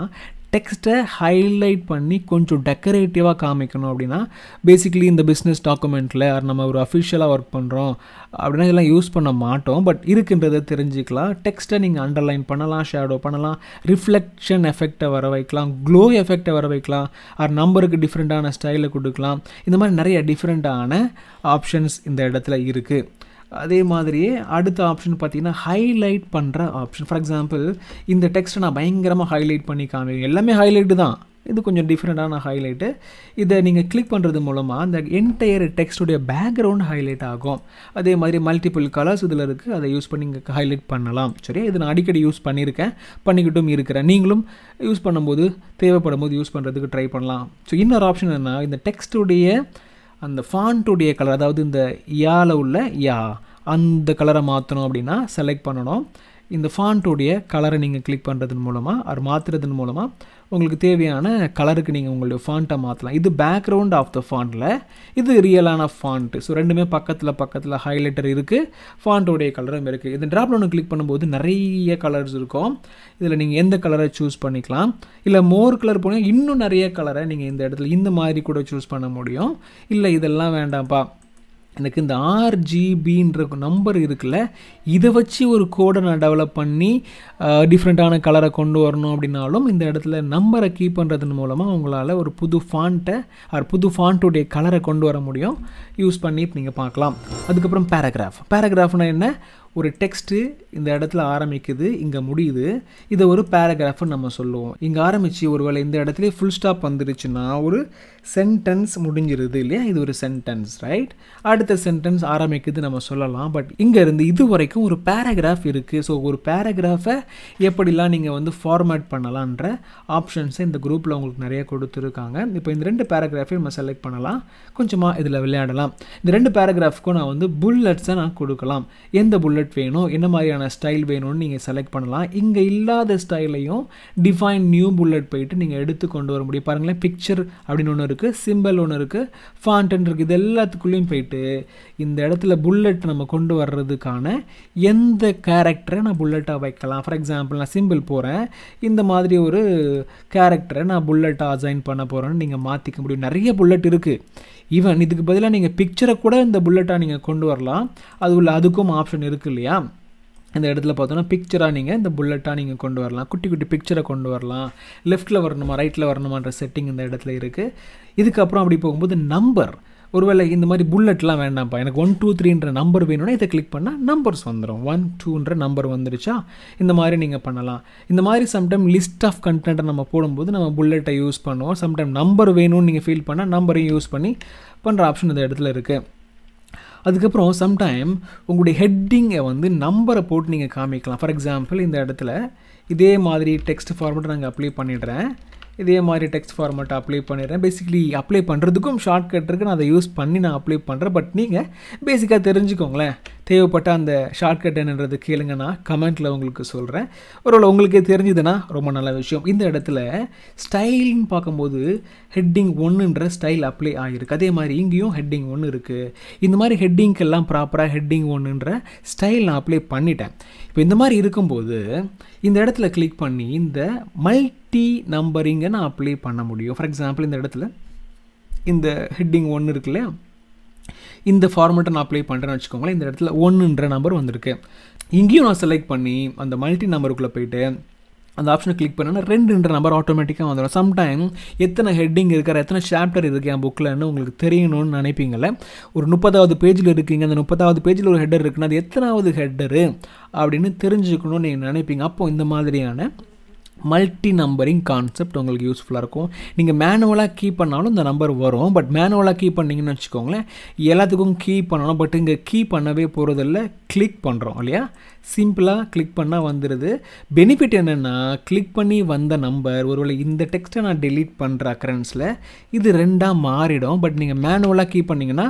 டெக்ஸ்ட்டை ஹைலைட் பண்ணி கொஞ்சம் டெக்கரேட்டிவாக காமிக்கணும் அப்படின்னா பேசிக்கலி இந்த பிஸ்னஸ் டாக்குமெண்ட்டில் நம்ம ஒரு அஃபிஷியலாக ஒர்க் பண்ணுறோம் அப்படின்னா இதெல்லாம் யூஸ் பண்ண மாட்டோம் பட் இருக்குன்றதை தெரிஞ்சுக்கலாம் டெக்ஸ்ட்டை நீங்கள் அண்டர்லைன் பண்ணலாம் ஷேடோ பண்ணலாம் ரிஃப்ளெக்ஷன் எஃபெக்டை வர வைக்கலாம் க்ளோ எஃபெக்டை வர வைக்கலாம் ஆர் நம்பருக்கு டிஃப்ரெண்ட்டான ஸ்டைலில் கொடுக்கலாம் இந்த மாதிரி நிறைய டிஃப்ரெண்ட்டான ஆப்ஷன்ஸ் இந்த இடத்துல இருக்குது அதே மாதிரியே அடுத்த ஆப்ஷன் பார்த்தீங்கன்னா ஹைலைட் பண்ணுற ஆப்ஷன் ஃபார் எக்ஸாம்பிள் இந்த டெக்ஸ்ட்டை நான் பயங்கரமாக ஹைலைட் பண்ணி காமிக்கிறேன் எல்லாமே ஹைலைட்டு தான் இது கொஞ்சம் டிஃப்ரெண்ட்டான ஹைலைட்டு இதை நீங்கள் கிளிக் பண்ணுறது மூலமாக அந்த என்டையர் டெக்ஸ்டுடைய பேக்ரவுண்ட் ஹைலைட் ஆகும் அதே மாதிரி மல்டிபிள் கலர்ஸ் இதில் இருக்குது அதை யூஸ் பண்ணி நீங்கள் ஹைலைட் பண்ணலாம் சரி இது நான் அடிக்கடி யூஸ் பண்ணியிருக்கேன் பண்ணிக்கிட்டும் இருக்கிறேன் நீங்களும் யூஸ் பண்ணும்போது தேவைப்படும் போது யூஸ் பண்ணுறதுக்கு ட்ரை பண்ணலாம் ஸோ இன்னொரு ஆப்ஷன் என்ன இந்த டெக்ஸ்டுடைய அந்த ஃபாண்ட்டுடைய கலர் அதாவது இந்த யால உள்ள யா அந்த கலரை மாற்றணும் அப்படின்னா செலக்ட் பண்ணணும் இந்த ஃபாண்ட்டுடைய கலரை நீங்கள் கிளிக் பண்ணுறதன் மூலமாக அது மாற்றுறதன் மூலமாக உங்களுக்கு தேவையான கலருக்கு நீங்கள் உங்களுடைய ஃபாண்ட்டை மாற்றலாம் இது பேக்ரவுண்ட் ஆஃப் த ஃபாண்ட்டில் இது ரியலான ஃபாண்ட்டு ஸோ ரெண்டுமே பக்கத்தில் பக்கத்தில் ஹைலைட்டர் இருக்குது ஃபாண்ட்டோடைய கலரும் இருக்குது இந்த ட்ராப் ஒன்று கிளிக் பண்ணும்போது நிறைய கலர்ஸ் இருக்கும் இதில் நீங்கள் எந்த கலரை சூஸ் பண்ணிக்கலாம் இல்லை மோர் கலர் போனால் இன்னும் நிறைய கலரை நீங்கள் இந்த இடத்துல இந்த மாதிரி கூட சூஸ் பண்ண முடியும் இல்லை இதெல்லாம் வேண்டாம்ப்பா எனக்கு இந்த ஆர்ஜிபின்ற நம்பர் இருக்குல்ல இதை வச்சு ஒரு கோடை நான் டெவலப் பண்ணி டிஃப்ரெண்ட்டான கலரை கொண்டு வரணும் அப்படின்னாலும் இந்த இடத்துல நம்பரை கீப் பண்ணுறதன் மூலமாக உங்களால் ஒரு புது ஃபாண்ட்டை ஆர் புது ஃபாண்ட்டுடைய கலரை கொண்டு வர முடியும் யூஸ் பண்ணி நீங்கள் பார்க்கலாம் அதுக்கப்புறம் பேராகிராஃப் பேராகிராஃப்னா என்ன ஒரு டெக்ஸ்ட்டு இந்த இடத்துல ஆரம்பிக்குது இங்கே முடியுது இதை ஒரு பேராகிராஃப்னு நம்ம சொல்லுவோம் இங்கே ஆரம்பித்து ஒருவேளை இந்த இடத்துல ஃபுல் ஸ்டாப் வந்துருச்சுன்னா ஒரு சென்டென்ஸ் முடிஞ்சிருது இல்லையா இது ஒரு சென்டென்ஸ் ரைட் அடுத்த சென்டென்ஸ் ஆரம்பிக்குது நம்ம சொல்லலாம் பட் இங்கே இருந்து இது வரைக்கும் ஒரு பேராகிராஃப் இருக்குது ஸோ ஒரு பேராகிராஃபை எப்படிலாம் நீங்கள் வந்து ஃபார்மேட் பண்ணலான்ற ஆப்ஷன்ஸை இந்த குரூப்பில் உங்களுக்கு நிறைய கொடுத்துருக்காங்க இப்போ இந்த ரெண்டு பேராகிராஃபையும் நம்ம செலக்ட் பண்ணலாம் கொஞ்சமாக இதில் விளையாடலாம் இந்த ரெண்டு பேராகிராஃப்க்கும் நான் வந்து புல்லட்ஸை நான் கொடுக்கலாம் எந்த புல்லட் வேணும் என்ன மாதிரியான ஸ்டைல் வேணும்னு நீங்கள் செலக்ட் பண்ணலாம் இங்கே இல்லாத ஸ்டைலையும் டிஃபைன் நியூ புல்லட் போயிட்டு நீங்கள் எடுத்து கொண்டு வர முடியும் பாருங்களேன் பிக்சர் அப்படின்னு ஒன்று இருக்குது சிம்பிள் ஒன்று இருக்குது ஃபாண்டன் இருக்குது இது எல்லாத்துக்குள்ளேயும் போயிட்டு இந்த இடத்துல புல்லட் நம்ம கொண்டு வர்றதுக்கான எந்த கேரக்டரை நான் புல்லட்டாக வைக்கலாம் ஃபார் எக்ஸாம்பிள் நான் சிம்பிள் போகிறேன் இந்த மாதிரி ஒரு கேரக்டரை நான் புல்லட்டாக அசைன் பண்ண போகிறேன்னு நீங்கள் மாற்றிக்க முடியும் நிறைய புல்லட் இருக்குது ஈவன் இதுக்கு பதிலாக நீங்கள் பிக்சரை கூட இந்த புல்லட்டாக நீங்கள் கொண்டு வரலாம் அது உள்ள அதுக்கும் ஆப்ஷன் இருக்குது இல்லையா இந்த இடத்துல பார்த்தோன்னா பிக்சராக நீங்கள் இந்த புல்லட்டாக நீங்கள் கொண்டு வரலாம் குட்டி குட்டி பிக்சரை கொண்டு வரலாம் லெஃப்ட்டில் வரணுமா ரைட்டில் வரணுமான்ற செட்டிங் இந்த இடத்துல இருக்குது இதுக்கப்புறம் அப்படி போகும்போது நம்பர் ஒருவேளை இந்த மாதிரி புல்லட்லாம் வேண்டாம்ப்பா எனக்கு ஒன் டூ த்ரீன்ற நம்பர் வேணும்னா இதை கிளிக் பண்ணால் நம்பர்ஸ் வந்துடும் ஒன் டூன்ற நம்பர் வந்துருச்சா இந்த மாதிரி நீங்கள் பண்ணலாம் இந்த மாதிரி சம்டைம் லிஸ்ட் ஆஃப் கண்டென்ட்டை நம்ம போடும்போது நம்ம புல்லட்டை யூஸ் பண்ணுவோம் சம்டைம் நம்பர் வேணும்னு நீங்கள் ஃபீல் பண்ணால் நம்பரையும் யூஸ் பண்ணி பண்ணுற ஆப்ஷன் இந்த இடத்துல இருக்குது அதுக்கப்புறம் சம்டைம் உங்களுடைய ஹெட்டிங்கை வந்து நம்பரை போட்டு நீங்கள் காமிக்கலாம் ஃபார் எக்ஸாம்பிள் இந்த இடத்துல இதே மாதிரி டெக்ஸ்ட் ஃபார்மெட்டை நாங்கள் அப்ளை பண்ணிடுறேன் இதே மாதிரி டெக்ஸ்ட் ஃபார்மெட்டை அப்ளை பண்ணிடுறேன் பேசிக்கலி அப்ளை பண்ணுறதுக்கும் ஷார்ட்கட் இருக்குது நான் அதை யூஸ் பண்ணி நான் அப்ளை பண்ணுறேன் பட் நீங்கள் பேசிக்காக தெரிஞ்சுக்கோங்களேன் தேவைப்பட்ட அந்த ஷார்ட்கட் என்னன்றது கேளுங்க நான் கமெண்ட்டில் உங்களுக்கு சொல்கிறேன் ஒருவேளை உங்களுக்கே தெரிஞ்சுதுன்னா ரொம்ப நல்ல விஷயம் இந்த இடத்துல ஸ்டைல்னு பார்க்கும்போது ஹெட்டிங் ஒன்றுன்ற ஸ்டைல் அப்ளை ஆகிருக்கு அதே மாதிரி இங்கேயும் ஹெட்டிங் ஒன்று இருக்குது இந்த மாதிரி ஹெட்டிங்க்கெல்லாம் ப்ராப்பராக ஹெட்டிங் ஒன்றுன்ற ஸ்டைல் நான் அப்ளை பண்ணிட்டேன் இப்போ இந்த மாதிரி இருக்கும்போது இந்த இடத்துல கிளிக் பண்ணி இந்த மல்டி நம்பரிங்கை நான் அப்ளை பண்ண முடியும் ஃபார் எக்ஸாம்பிள் இந்த இடத்துல இந்த ஹெட்டிங் ஒன்று இருக்கு இல்லையா இந்த ஃபார்மெட்டை நான் அப்ளை பண்ணுறேன்னு வச்சுக்கோங்களேன் இந்த இடத்துல ஒன்றுன்ற நம்பர் வந்திருக்கு இங்கேயும் நான் செலக்ட் பண்ணி அந்த மல்டி நம்பருக்குள்ளே போயிட்டு அந்த ஆப்ஷனை கிளிக் பண்ணால் ரெண்டுன்ற நம்பர் ஆட்டோமேட்டிக்காக வந்துடும் சம்டைம் எத்தனை ஹெட்டிங் இருக்கிற எத்தனை சாப்டர் இருக்குது என் புக்கில்னு உங்களுக்கு தெரியணும்னு நினைப்பீங்கள்ல ஒரு முப்பதாவது பேஜில் இருக்கீங்க அந்த முப்பதாவது பேஜில் ஒரு ஹெட்டர் இருக்குன்னா அது எத்தனாவது ஹெட்டரு அப்படின்னு தெரிஞ்சுக்கணும்னு நீங்கள் நினைப்பீங்க அப்போது இந்த மாதிரியான மல்டி நம்பரிங் கான்செப்ட் உங்களுக்கு யூஸ்ஃபுல்லாக இருக்கும் நீங்கள் மேனுவலாக கீ பண்ணாலும் இந்த நம்பர் வரும் பட் மேனுவலாக கீ பண்ணிங்கன்னு வச்சுக்கோங்களேன் எல்லாத்துக்கும் கீ பண்ணணும் பட் இங்கே கீ பண்ணவே போகிறதில்ல கிளிக் பண்ணுறோம் இல்லையா சிம்பிளாக கிளிக் பண்ணால் வந்துடுது பெனிஃபிட் என்னென்னா கிளிக் பண்ணி வந்த நம்பர் ஒருவேளை இந்த டெக்ஸ்ட்டை நான் டெலீட் பண்ணுற அக்கரன்ஸில் இது ரெண்டாக மாறிடும் பட் நீங்கள் மேனுவலாக கீ பண்ணிங்கன்னா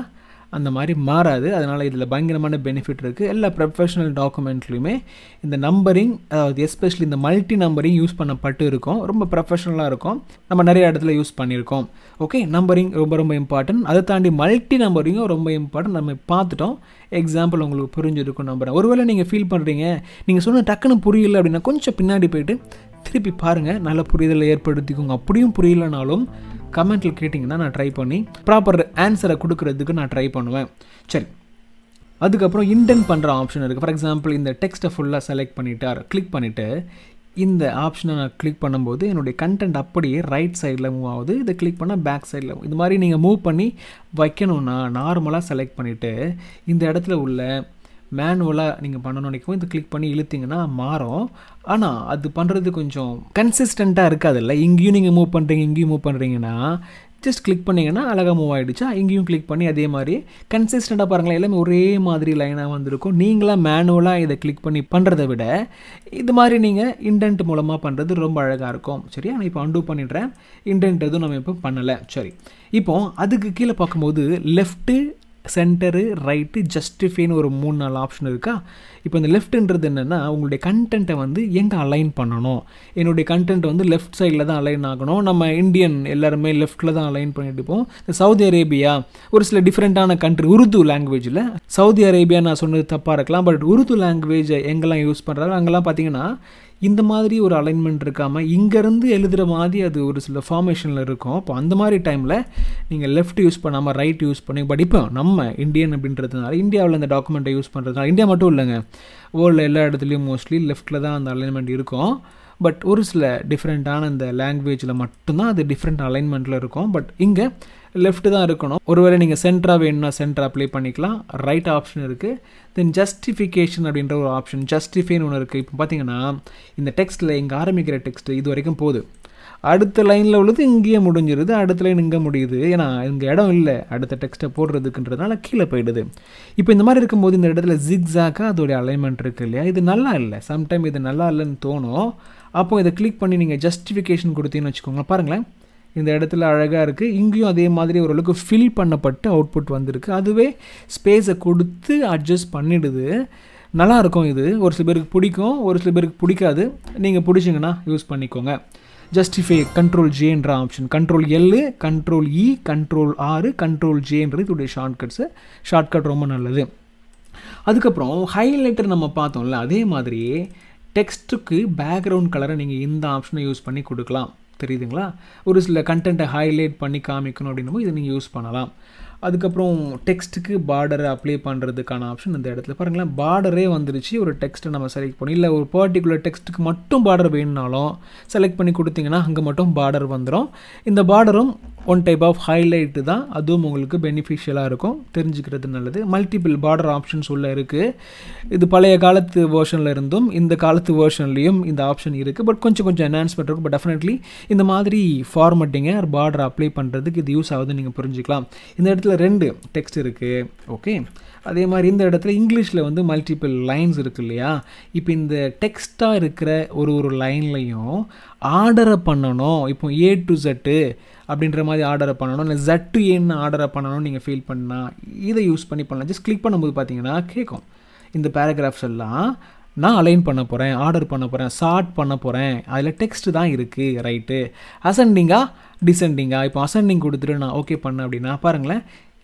அந்த மாதிரி மாறாது அதனால் இதில் பயங்கரமான பெனிஃபிட் இருக்குது எல்லா ப்ரொஃபஷனல் டாக்குமெண்ட்லேயுமே இந்த நம்பரிங் அதாவது எஸ்பெஷலி இந்த மல்டி நம்பரிங் யூஸ் பண்ணப்பட்டு இருக்கும் ரொம்ப ப்ரொஃபஷனலாக இருக்கும் நம்ம நிறைய இடத்துல யூஸ் பண்ணியிருக்கோம் ஓகே நம்பரிங் ரொம்ப ரொம்ப இம்பார்ட்டன்ட் அதை தாண்டி மல்டி நம்பரிங்கும் ரொம்ப இம்பார்ட்டன்ட் நம்ம பார்த்துட்டோம் எக்ஸாம்பிள் உங்களுக்கு புரிஞ்சிருக்கும் நம்புறேன் ஒருவேளை நீங்கள் ஃபீல் பண்ணுறீங்க நீங்கள் சொன்ன டக்குன்னு புரியல அப்படின்னா கொஞ்சம் பின்னாடி போயிட்டு திருப்பி பாருங்கள் நல்ல புரிதலை ஏற்படுத்திக்கோங்க அப்படியும் புரியலனாலும் கமெண்ட்டில் கேட்டிங்கன்னா நான் ட்ரை பண்ணி ப்ராப்பர் ஆன்சரை கொடுக்கறதுக்கு நான் ட்ரை பண்ணுவேன் சரி அதுக்கப்புறம் இன்டென்ட் பண்ணுற ஆப்ஷன் இருக்குது ஃபார் எக்ஸாம்பிள் இந்த டெக்ஸ்ட்டை ஃபுல்லாக செலக்ட் பண்ணிவிட்டு கிளிக் பண்ணிவிட்டு இந்த ஆப்ஷனை நான் கிளிக் பண்ணும்போது என்னுடைய கண்டென்ட் அப்படியே ரைட் சைடில் மூவ் ஆகுது இதை கிளிக் பண்ணால் பேக் சைடில் இது மாதிரி நீங்கள் மூவ் பண்ணி வைக்கணுன்னா நார்மலாக செலக்ட் பண்ணிவிட்டு இந்த இடத்துல உள்ள மேனுவலாக நீங்கள் பண்ணணும்னு நினைக்கும் இது கிளிக் பண்ணி இழுத்திங்கன்னா மாறும் ஆனால் அது பண்ணுறது கொஞ்சம் கன்சிஸ்டண்ட்டாக இருக்காதுல்ல இங்கேயும் நீங்கள் மூவ் பண்ணுறீங்க இங்கேயும் மூவ் பண்ணுறீங்கன்னா ஜஸ்ட் கிளிக் பண்ணிங்கன்னா அழகாக மூவ் ஆகிடுச்சா இங்கேயும் கிளிக் பண்ணி அதே மாதிரி கன்சிஸ்டண்ட்டாக பாருங்களேன் எல்லாமே ஒரே மாதிரி லைனாக வந்திருக்கும் நீங்களாக மேனுவலாக இதை கிளிக் பண்ணி பண்ணுறதை விட இது மாதிரி நீங்கள் இன்டென்ட் மூலமாக பண்ணுறது ரொம்ப அழகாக இருக்கும் சரியா நான் இப்போ அண்டூ பண்ணிடுறேன் இன்டென்ட் எதுவும் நம்ம இப்போ பண்ணலை சரி இப்போ அதுக்கு கீழே பார்க்கும்போது லெஃப்ட்டு சென்டரு ரைட்டு ஜஸ்டிஃபைன்னு ஒரு மூணு நாலு ஆப்ஷன் இருக்கா இப்போ இந்த லெஃப்ட்ன்றது என்னென்னா உங்களுடைய கண்டென்ட்டை வந்து எங்கே அலைன் பண்ணணும் என்னுடைய கண்டென்ட் வந்து லெஃப்ட் சைடில் தான் அலைன் ஆகணும் நம்ம இந்தியன் எல்லாருமே லெஃப்ட்டில் தான் அலைன் பண்ணிட்டு இருப்போம் இந்த சவுதி அரேபியா ஒரு சில டிஃப்ரெண்ட்டான கண்ட்ரி உருது லாங்குவேஜில் சவுதி அரேபியா நான் சொன்னது தப்பாக இருக்கலாம் பட் உருது லாங்குவேஜை எங்கெல்லாம் யூஸ் பண்ணுறாங்க அங்கெல்லாம் பார்த்தீங்கன்னா இந்த மாதிரி ஒரு அலைன்மெண்ட் இருக்காமல் இங்கேருந்து எழுதுகிற மாதிரி அது ஒரு சில ஃபார்மேஷனில் இருக்கும் அப்போ அந்த மாதிரி டைமில் நீங்கள் லெஃப்ட் யூஸ் பண்ணாமல் ரைட் யூஸ் பண்ணி பட் இப்போ நம்ம இந்தியன் அப்படின்றதுனால இந்தியாவில் இந்த டாக்குமெண்ட்டை யூஸ் பண்ணுறதுனால இந்தியா மட்டும் இல்லைங்க வேர்ல்டில் எல்லா இடத்துலையும் மோஸ்ட்லி லெஃப்ட்டில் தான் அந்த அலைன்மெண்ட் இருக்கும் பட் ஒரு சில டிஃப்ரெண்ட்டான இந்த லாங்குவேஜில் மட்டும்தான் அது டிஃப்ரெண்ட் அலைன்மெண்ட்டில் இருக்கும் பட் இங்கே லெஃப்ட்டு தான் இருக்கணும் ஒருவேளை நீங்கள் சென்டராக வேணும்னா சென்டர் அப்ளை பண்ணிக்கலாம் ரைட் ஆப்ஷன் இருக்குது தென் ஜஸ்டிஃபிகேஷன் அப்படின்ற ஒரு ஆப்ஷன் ஜஸ்டிஃபைன்னு ஒன்று இருக்குது இப்போ பார்த்தீங்கன்னா இந்த டெக்ஸ்ட்டில் இங்கே ஆரம்பிக்கிற டெக்ஸ்ட் இது வரைக்கும் போகுது அடுத்த லைனில் உள்ளது இங்கேயே முடிஞ்சிருது அடுத்த லைன் இங்கே முடியுது ஏன்னா இங்கே இடம் இல்லை அடுத்த டெக்ஸ்ட்டை போடுறதுக்குன்றதுனால கீழே போயிடுது இப்போ இந்த மாதிரி இருக்கும்போது இந்த இடத்துல ஜிக்ஸாக்காக அதோடைய அலைன்மெண்ட் இருக்குது இல்லையா இது நல்லா இல்லை சம்டைம் இது நல்லா இல்லைன்னு தோணும் அப்போ இதை கிளிக் பண்ணி நீங்கள் ஜஸ்டிஃபிகேஷன் கொடுத்தீங்கன்னு வச்சுக்கோங்க பாருங்களேன் இந்த இடத்துல அழகாக இருக்குது இங்கேயும் அதே மாதிரி ஓரளவுக்கு ஃபில் பண்ணப்பட்டு அவுட்புட் வந்திருக்கு அதுவே ஸ்பேஸை கொடுத்து அட்ஜஸ்ட் பண்ணிடுது நல்லாயிருக்கும் இது ஒரு சில பேருக்கு பிடிக்கும் ஒரு சில பேருக்கு பிடிக்காது நீங்கள் பிடிச்சிங்கன்னா யூஸ் பண்ணிக்கோங்க ஜஸ்டிஃபை கண்ட்ரோல் ஜேன்ற option control L control E control R control ஜேன்றது இதோடைய ஷார்ட்கட்ஸு ஷார்ட்கட் ரொம்ப நல்லது அதுக்கப்புறம் ஹைலைட்டர் நம்ம பார்த்தோம்ல அதே மாதிரி டெக்ஸ்ட்டுக்கு பேக்ரவுண்ட் கலரை நீங்கள் இந்த ஆப்ஷனை யூஸ் பண்ணி கொடுக்கலாம் தெரியுதுங்களா ஒரு சில கண்டென்ட்டை ஹைலைட் பண்ணி காமிக்கணும் அப்படின்னும் இதை நீங்கள் யூஸ் பண்ணலாம் அதுக்கப்புறம் டெக்ஸ்ட்டுக்கு பார்டரை அப்ளை பண்ணுறதுக்கான ஆப்ஷன் இந்த இடத்துல பாருங்களேன் பார்டரே வந்துருச்சு ஒரு டெக்ஸ்ட்டை நம்ம செலக்ட் பண்ணி இல்லை ஒரு பர்டிகுலர் டெக்ஸ்ட்டுக்கு மட்டும் பார்டர் வேணுனாலும் செலக்ட் பண்ணி கொடுத்தீங்கன்னா அங்கே மட்டும் பார்டர் வந்துடும் இந்த பார்டரும் ஒன் டைப் ஆஃப் ஹைலைட்டு தான் அதுவும் உங்களுக்கு பெனிஃபிஷியலாக இருக்கும் தெரிஞ்சுக்கிறது நல்லது மல்டிபிள் பார்டர் ஆப்ஷன்ஸ் உள்ள இருக்குது இது பழைய காலத்து வேர்ஷனில் இருந்தும் இந்த காலத்து வேர்ஷன்லேயும் இந்த ஆப்ஷன் இருக்குது பட் கொஞ்சம் கொஞ்சம் என்ஹான்ஸ்மெண்ட் இருக்கும் பட் டெஃபினெட்லி இந்த மாதிரி ஃபார்மட்டிங்கை பார்டர் அப்ளை பண்ணுறதுக்கு இது யூஸ் ஆகுதுன்னு நீங்கள் புரிஞ்சுக்கலாம் இந்த இடத்துல ரெண்டு டெக்ஸ்ட் இருக்குது ஓகே அதே மாதிரி இந்த இடத்துல இங்கிலீஷில் வந்து மல்டிபிள் லைன்ஸ் இருக்குது இல்லையா இப்போ இந்த டெக்ஸ்ட்டாக இருக்கிற ஒரு ஒரு லைன்லையும் ஆர்டரை பண்ணணும் இப்போ ஏ டு ஜட்டு அப்படின்ற மாதிரி ஆர்டரை பண்ணணும் இல்லை ஜட்டு ஏன்னு ஆர்டரை பண்ணணும்னு நீங்கள் ஃபீல் பண்ணால் இதை யூஸ் பண்ணி பண்ணலாம் ஜஸ்ட் கிளிக் பண்ணும்போது பார்த்தீங்கன்னா கேட்கும் இந்த பேராகிராஃப்ஸ் எல்லாம் நான் அலைன் பண்ண போகிறேன் ஆர்டர் பண்ண போகிறேன் சார்ட் பண்ண போகிறேன் அதில் டெக்ஸ்ட் தான் இருக்குது ரைட்டு அசெண்டிங்கா டிசெண்டிங்கா இப்போ அசெண்டிங் கொடுத்துட்டு நான் ஓகே பண்ணேன் அப்படின்னா பாருங்களேன்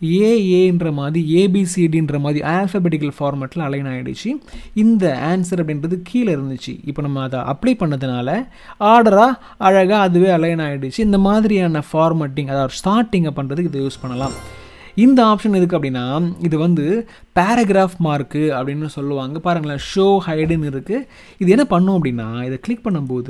ஏஏன்ற மாதிரி ஏபிசிடின்ற மாதிரி ஆல்ஃபபெட்டிக்கல் ஃபார்மேட்டில் அலைன் ஆகிடுச்சு இந்த ஆன்சர் அப்படின்றது கீழே இருந்துச்சு இப்போ நம்ம அதை அப்ளை பண்ணதுனால ஆர்டராக அழகாக அதுவே அலைன் ஆகிடுச்சு இந்த மாதிரியான ஃபார்மட்டிங் அதாவது ஸ்டார்டிங்கை பண்ணுறதுக்கு இதை யூஸ் பண்ணலாம் இந்த ஆப்ஷன் எதுக்கு அப்படின்னா இது வந்து பேராகிராஃப் மார்க்கு அப்படின்னு சொல்லுவாங்க பாருங்களேன் ஷோ ஹைடுன்னு இருக்குது இது என்ன பண்ணும் அப்படின்னா இதை கிளிக் பண்ணும்போது